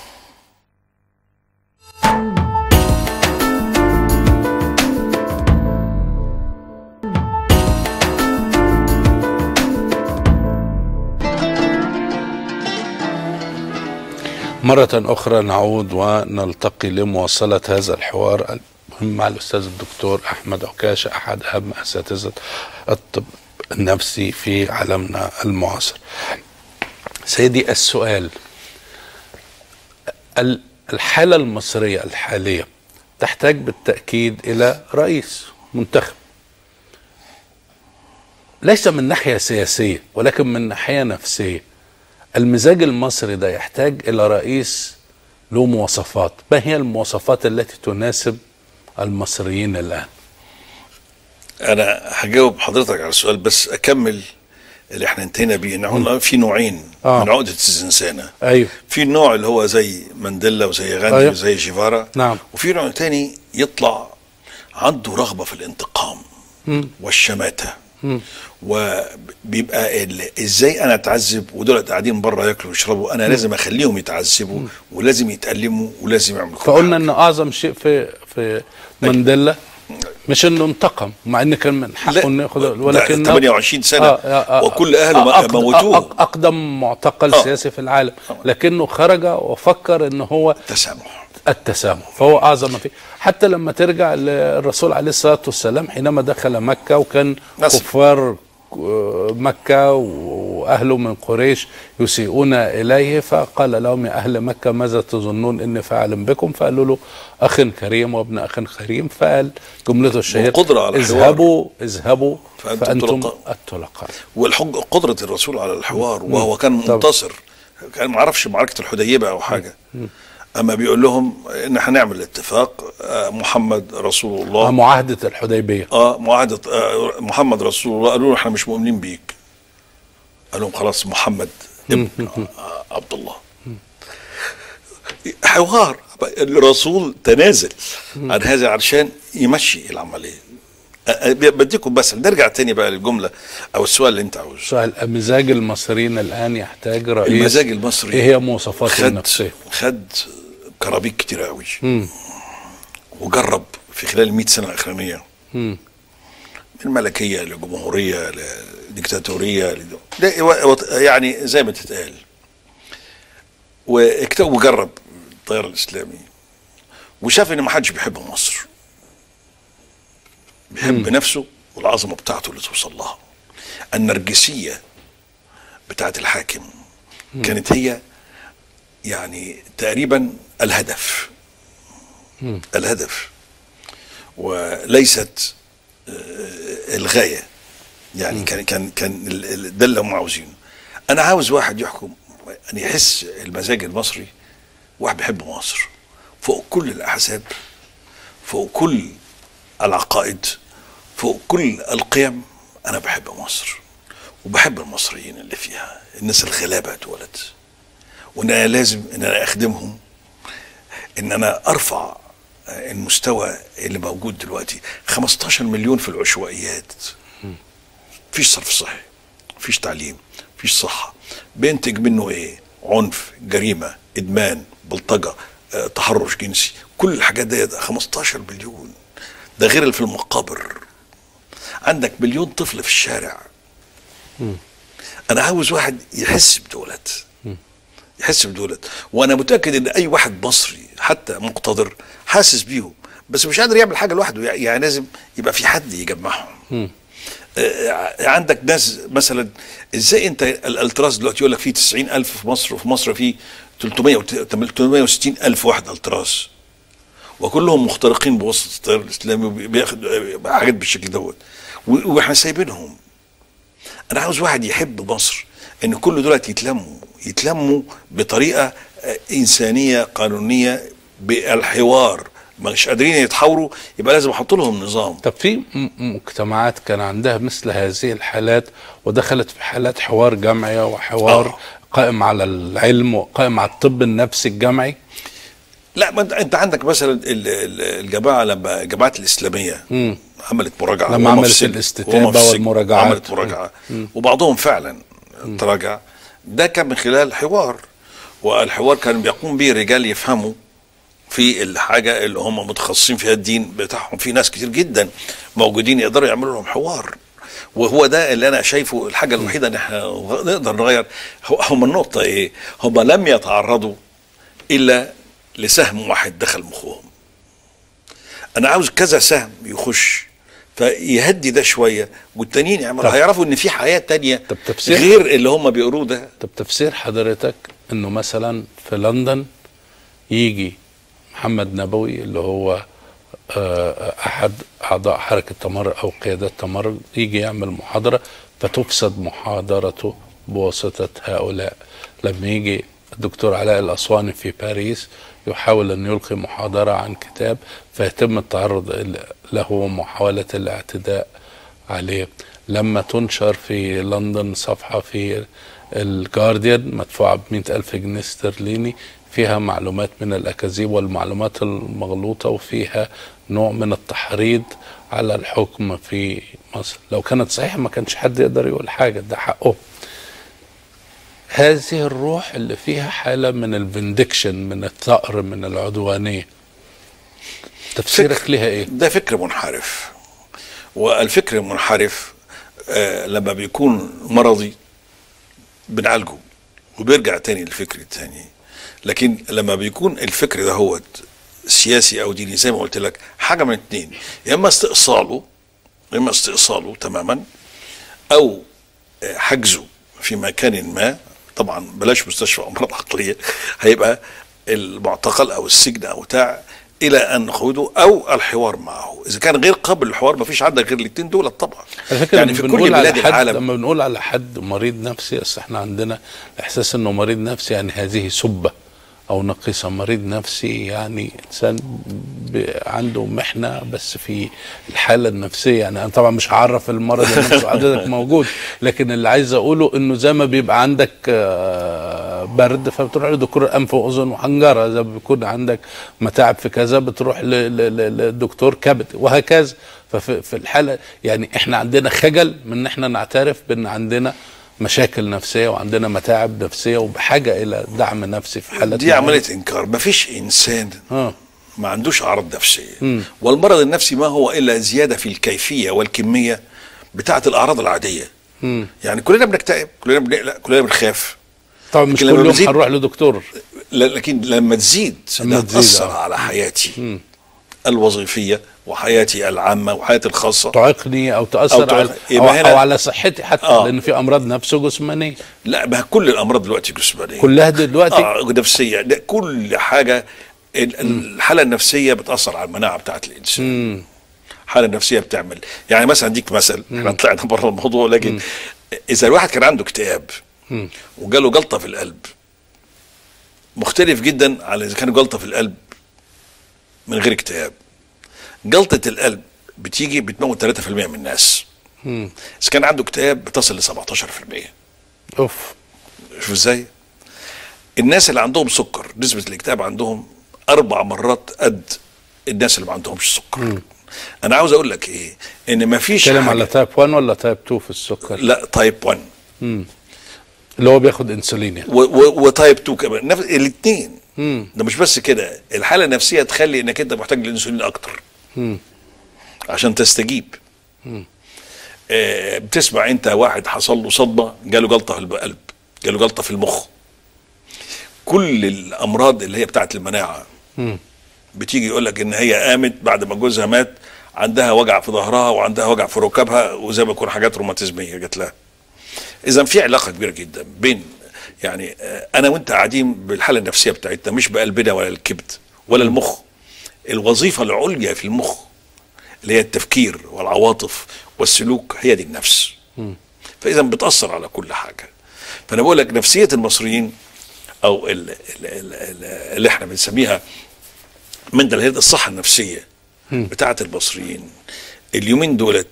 مرة أخرى نعود ونلتقي لمواصلة هذا الحوار المهم مع الأستاذ الدكتور أحمد عكاشة أحد أهم أساتذة الطب النفسي في عالمنا المعاصر سيدي السؤال ال- الحالة المصرية الحالية تحتاج بالتأكيد إلى رئيس منتخب ليس من ناحية سياسية ولكن من ناحية نفسية المزاج المصري ده يحتاج إلى رئيس له مواصفات ما هي المواصفات التي تناسب المصريين الآن انا هجاوب حضرتك على السؤال بس اكمل اللي احنا انتهينا بيه ان قلنا في نوعين آه. من عقده الزنزانه أيوه في النوع اللي هو زي مانديلا وزي غاندي أيوه. وزي جيفارا نعم وفي نوع تاني يطلع عنده رغبه في الانتقام مم. والشماته مم. وبيبقى ال- ازاي انا اتعذب ودول قاعدين بره ياكلوا ويشربوا انا لازم اخليهم يتعذبوا ولازم يتألموا ولازم يعملوا كل فقلنا ان اعظم شيء في في مانديلا مش انه انتقم مع ان كان من حقه انه ياخذ ولكن 28 سنة وكل أهله ما- موتوه. اقدم معتقل آه. سياسي في العالم لكنه خرج وفكر ان هو التسامح التسامح فهو اعظم ما فيه حتى لما ترجع للرسول عليه الصلاه والسلام حينما دخل مكه وكان نصر. كفار آه، مكه واهله من قريش يسيئون اليه فقال لهم يا اهل مكه ماذا تظنون اني فاعل بكم فقالوا له اخ كريم وابن اخ كريم فقال جملته الشهيره والقدرة على الحوار. اذهبوا اذهبوا فأنتم فانتم طلقاء. الطلقاء والحج قدرة الرسول على الحوار وهو كان طبعا. منتصر كان ما عرفش معركة الحديبة أو حاجة أما بيقول لهم إن هنعمل اتفاق آه، محمد رسول الله آه، معاهده الحديبيه اه معاهدة آه، محمد رسول الله قالوا له احنا مش مؤمنين بيك قال لهم خلاص محمد ابن آه، عبد الله حوار الرسول تنازل عن هذا علشان يمشي العملية آه، آه، بديكم بس نرجع تاني بقى للجملة أو السؤال اللي أنت عاوزه سؤال مزاج المصريين الان يحتاج رئيس المزاج المصري ايه هي مواصفاته خد النفسيه خد كرابيك كتير قوي مم. وجرب في خلال 100 سنة الأخرانية مم. من ملكية لجمهورية لديكتاتورية لد- ده و- و- يعني زي ما تتقال واكتب وجرب التيار الإسلامي وشاف إن ما حدش بيحب مصر بيحب نفسه والعظمة بتاعته اللي توصل لها النرجسية بتاعت الحاكم كانت هي يعني تقريبا الهدف الهدف وليست آه، الغايه يعني كان كان كان ال- ال- ده اللي هم عاوزينه انا عاوز واحد يحكم ان يحس المزاج المصري واحد بيحب مصر فوق كل الاحزاب فوق كل العقائد فوق كل القيم انا بحب مصر وبحب المصريين اللي فيها الناس الغلابه دولت وان انا لازم ان انا اخدمهم ان انا ارفع المستوى اللي موجود دلوقتي 15 مليون في العشوائيات مفيش صرف صحي مفيش تعليم مفيش صحة بينتج منه ايه عنف جريمة ادمان بلطجة آه، تحرش جنسي كل الحاجات دي ده 15 مليون ده غير اللي في المقابر عندك مليون طفل في الشارع انا عاوز واحد يحس بدولت يحس بدولت وانا متاكد ان اي واحد مصري حتى مقتدر حاسس بيهم بس مش قادر يعمل حاجه لوحده يعني لازم يبقى في حد يجمعهم آه، عندك ناس مثلا ازاي انت الالتراس دلوقتي يقول لك في 90 الف في مصر وفي مصر في 300 و 360 الف واحد التراس وكلهم مخترقين بوسط التيار الاسلامي وبياخد حاجات بالشكل دوت و- واحنا سايبينهم انا عاوز واحد يحب مصر ان كل دول يتلموا يتلموا بطريقه آه، انسانيه قانونيه بالحوار مش قادرين يتحاوروا يبقى لازم احط لهم نظام طب في م- مجتمعات كان عندها مثل هذه الحالات ودخلت في حالات حوار جمعي وحوار آه. قائم على العلم وقائم على الطب النفسي الجمعي لا ما انت- انت عندك مثلا ال- ال- الجماعه لما الجماعات الاسلاميه مم. عملت مراجعه لما وهم في عملت السجن- الاستتابة وهم في السجن والمراجعات. عملت مراجعه مم. وبعضهم فعلا تراجع ده كان من خلال حوار والحوار كان بيقوم به رجال يفهموا في الحاجه اللي هم متخصصين فيها الدين بتاعهم في ناس كتير جدا موجودين يقدروا يعملوا لهم حوار وهو ده اللي انا شايفه الحاجه الوحيده ان احنا نقدر نغير هو- هم النقطه ايه؟ هم لم يتعرضوا الا لسهم واحد دخل مخهم انا عاوز كذا سهم يخش فيهدي ده شويه والتانيين يعملوا طب. هيعرفوا ان في حياه تانية طب تفسير غير اللي هم بيقروه ده طب تفسير حضرتك انه مثلا في لندن يجي محمد نبوي اللي هو آه، احد اعضاء حركه تمرد او قيادات تمرد يجي يعمل محاضره فتفسد محاضرته بواسطه هؤلاء لما يجي الدكتور علاء الاسواني في باريس يحاول ان يلقي محاضره عن كتاب فيتم التعرض ال- له ومحاوله الاعتداء عليه لما تنشر في لندن صفحة في الجارديان مدفوعة بمئة ألف جنيه استرليني فيها معلومات من الأكاذيب والمعلومات المغلوطة وفيها نوع من التحريض على الحكم في مصر لو كانت صحيحة ما كانش حد يقدر يقول حاجة ده حقه هذه الروح اللي فيها حالة من الفندكشن من الثأر من العدوانية تفسيرك لها ايه؟ ده فكر منحرف والفكر المنحرف آه لما بيكون مرضي بنعالجه وبيرجع تاني للفكر التاني لكن لما بيكون الفكر ده هو سياسي او ديني زي ما قلت لك حاجه من اتنين يا اما استئصاله يا اما استئصاله تماما او آه، حجزه في مكان ما طبعا بلاش مستشفى امراض عقليه هيبقى المعتقل او السجن او بتاع الى ان نخوضه او الحوار معه اذا كان غير قابل للحوار ما فيش عندك غير الاثنين دول طبعا على فكره يعني يعني في بنقول كل على بلاد حد العالم لما بنقول على حد مريض نفسي اصل احنا عندنا احساس انه مريض نفسي يعني هذه سبه او نقيصه مريض نفسي يعني انسان ب- عنده محنه بس في الحاله النفسيه يعني انا طبعا مش هعرف المرض النفسي حضرتك موجود لكن اللي عايز اقوله انه زي ما بيبقى عندك آه، برد فبتروح لدكتور انف واذن وحنجره زي ما بيكون عندك متاعب في كذا بتروح ل- ل- ل- لدكتور كبد وهكذا ففي في الحاله يعني احنا عندنا خجل من ان احنا نعترف بان عندنا مشاكل نفسيه وعندنا متاعب نفسيه وبحاجه الى دعم نفسي في حالات دي معينة. عمليه انكار ما فيش انسان اه ما عندوش اعراض نفسيه مم. والمرض النفسي ما هو الا زياده في الكيفيه والكميه بتاعه الاعراض العاديه مم. يعني كلنا بنكتئب كلنا بنقلق كلنا بنخاف طبعا مش لكن لما كل يوم بتزيد- هنروح لدكتور لا- لكن لما تزيد لما لما تزيد، تأثر آه. على حياتي الوظيفية وحياتي العامة وحياتي الخاصة تعيقني او أو تاثر تعيق- على أو, يبقى هنا- او على صحتي حتى آه. لان في امراض نفس وجسمانيه لا ما كل الأمراض دلوقتي جسمانية كلها دلوقتي آه نفسية ده كل حاجة ال- الحالة النفسية بتأثر على المناعة بتاعت الإنسان مم. الحالة النفسية بتعمل يعني مثلا اديك مثل احنا طلعنا بره الموضوع لكن إذا الواحد كان عنده اكتئاب مم. وجاله جلطة في القلب مختلف جدا على إذا كان جلطة في القلب من غير اكتئاب جلطة القلب بتيجي بتموت 3% من الناس مم. إذا كان عنده اكتئاب بتصل ل 17% اوف شوف ازاي الناس اللي عندهم سكر نسبة الاكتئاب عندهم أربع مرات قد الناس اللي ما عندهمش سكر أنا عاوز أقول لك إيه إن ما فيش تتكلم حاجة على تايب 1 ولا تايب 2 في السكر لا تايب 1 مم. اللي هو بياخد انسولين يعني و- و- وتايب 2 كمان نفس الاثنين مم. ده مش بس كده الحالة النفسية تخلي إنك أنت محتاج للأنسولين أكتر مم. عشان تستجيب مم. آه، بتسمع انت واحد حصل له صدمه جاله جلطه في القلب جاله جلطه في المخ كل الامراض اللي هي بتاعت المناعه مم. بتيجي يقول لك ان هي قامت بعد ما جوزها مات عندها وجع في ظهرها وعندها وجع في ركبها وزي ما يكون حاجات روماتيزميه جات لها اذا في علاقه كبيره جدا بين يعني آه، انا وانت قاعدين بالحاله النفسيه بتاعتنا مش بقلبنا ولا الكبد ولا المخ الوظيفه العليا في المخ اللي هي التفكير والعواطف والسلوك هي دي النفس فاذا بتاثر على كل حاجه فانا بقول لك نفسيه المصريين او ال- ال- ال- ال- اللي احنا بنسميها من ده الصحه النفسيه بتاعه المصريين اليومين دولت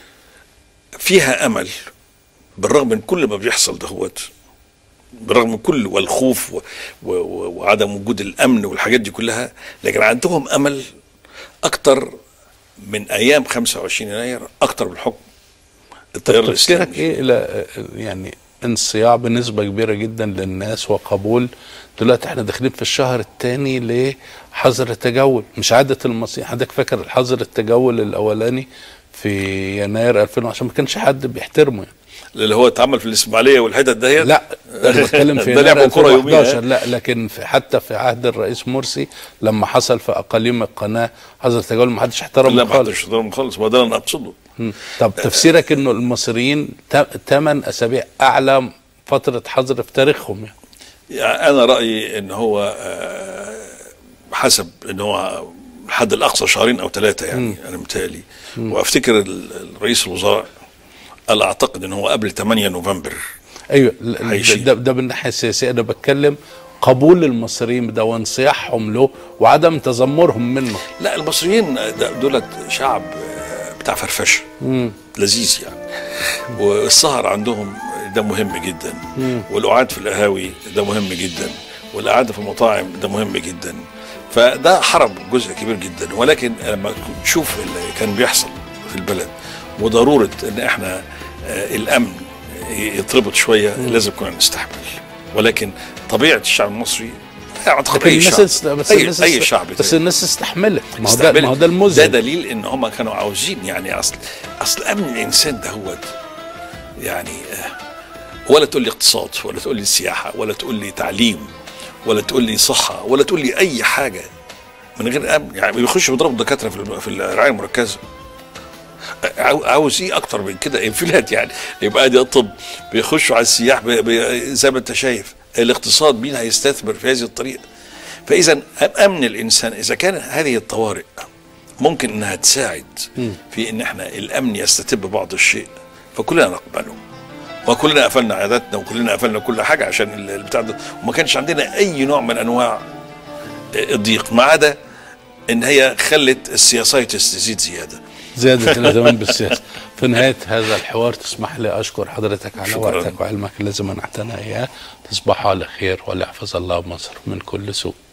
فيها امل بالرغم من كل ما بيحصل دهوت بالرغم من كل والخوف و و و وعدم وجود الامن والحاجات دي كلها لكن عندهم امل اكتر من ايام 25 يناير اكتر من حكم التيار الاسلامي تفكيرك ايه الى يعني انصياع بنسبه كبيره جدا للناس وقبول دلوقتي احنا داخلين في الشهر الثاني لحظر التجول مش عاده المصريين حضرتك فاكر الحظر التجول الاولاني في يناير 2010 ما كانش حد بيحترمه يعني. اللي هو اتعمل في الاسماعيليه والحتت دهيت لا انا بتكلم في ده يناير لعبوا كوره يوميا 2011 لا لكن في حتى في عهد الرئيس مرسي لما حصل في اقاليم القناه حظر التجول ما حدش لا احترمه ما خالص حدش يحترم خالص ما ده اللي انا اقصده مم. طب تفسيرك انه المصريين ثمان اسابيع اعلى فتره حظر في تاريخهم يعني يعني انا رايي ان هو آه، حسب ان هو الحد الاقصى شهرين او ثلاثه يعني مم. انا متهيألي وافتكر ال- الرئيس الوزراء قال اعتقد ان هو قبل 8 نوفمبر ايوه ل- ل- هيشيل. ده, ده من الناحيه السياسيه انا بتكلم قبول المصريين ده وانصياعهم له وعدم تذمرهم منه لا المصريين ده- دولت شعب آه، بتاع فرفشه مم. لذيذ يعني والسهر عندهم ده مهم جدا مم. والقعاد في القهاوي ده مهم جدا والقعده في المطاعم ده مهم جدا فده حرم جزء كبير جدا ولكن لما تشوف اللي كان بيحصل في البلد وضروره ان احنا آه، الامن يتربط شويه لازم كنا نستحمل ولكن طبيعه الشعب المصري اعتقد لكن اي الناس شعب است... بس اي, الناس أي است... شعب بس تاني. الناس استحملت ما هو ده استقبلت. ما هو ده المزعج ده دليل ان هم كانوا عاوزين يعني اصل اصل امن الانسان ده هو يعني آه، ولا تقول لي اقتصاد ولا تقول لي سياحه ولا تقول لي تعليم ولا تقول لي صحه ولا تقول لي اي حاجه من غير امن يعني بيخشوا يضربوا الدكاتره في الم- في الرعايه المركزه عاو- عاوز ايه اكتر من كده انفلات يعني يبقى ادي الطب بيخشوا على السياح بي بي زي ما انت شايف الاقتصاد مين هيستثمر في هذه الطريقه فاذا امن الانسان اذا كان هذه الطوارئ ممكن انها تساعد في ان احنا الامن يستتب بعض الشيء فكلنا نقبله وكلنا قفلنا عياداتنا وكلنا قفلنا كل حاجه عشان ال- البتاع ده وما كانش عندنا اي نوع من انواع الضيق ما عدا ان هي خلت السياسايتس تزيد زياده زيادة الاهتمام بالسياسة في نهاية هذا الحوار تسمح لي أشكر حضرتك على شكراً. وقتك وعلمك الذي منحتنا إياه تصبحوا على خير وليحفظ الله مصر من كل سوء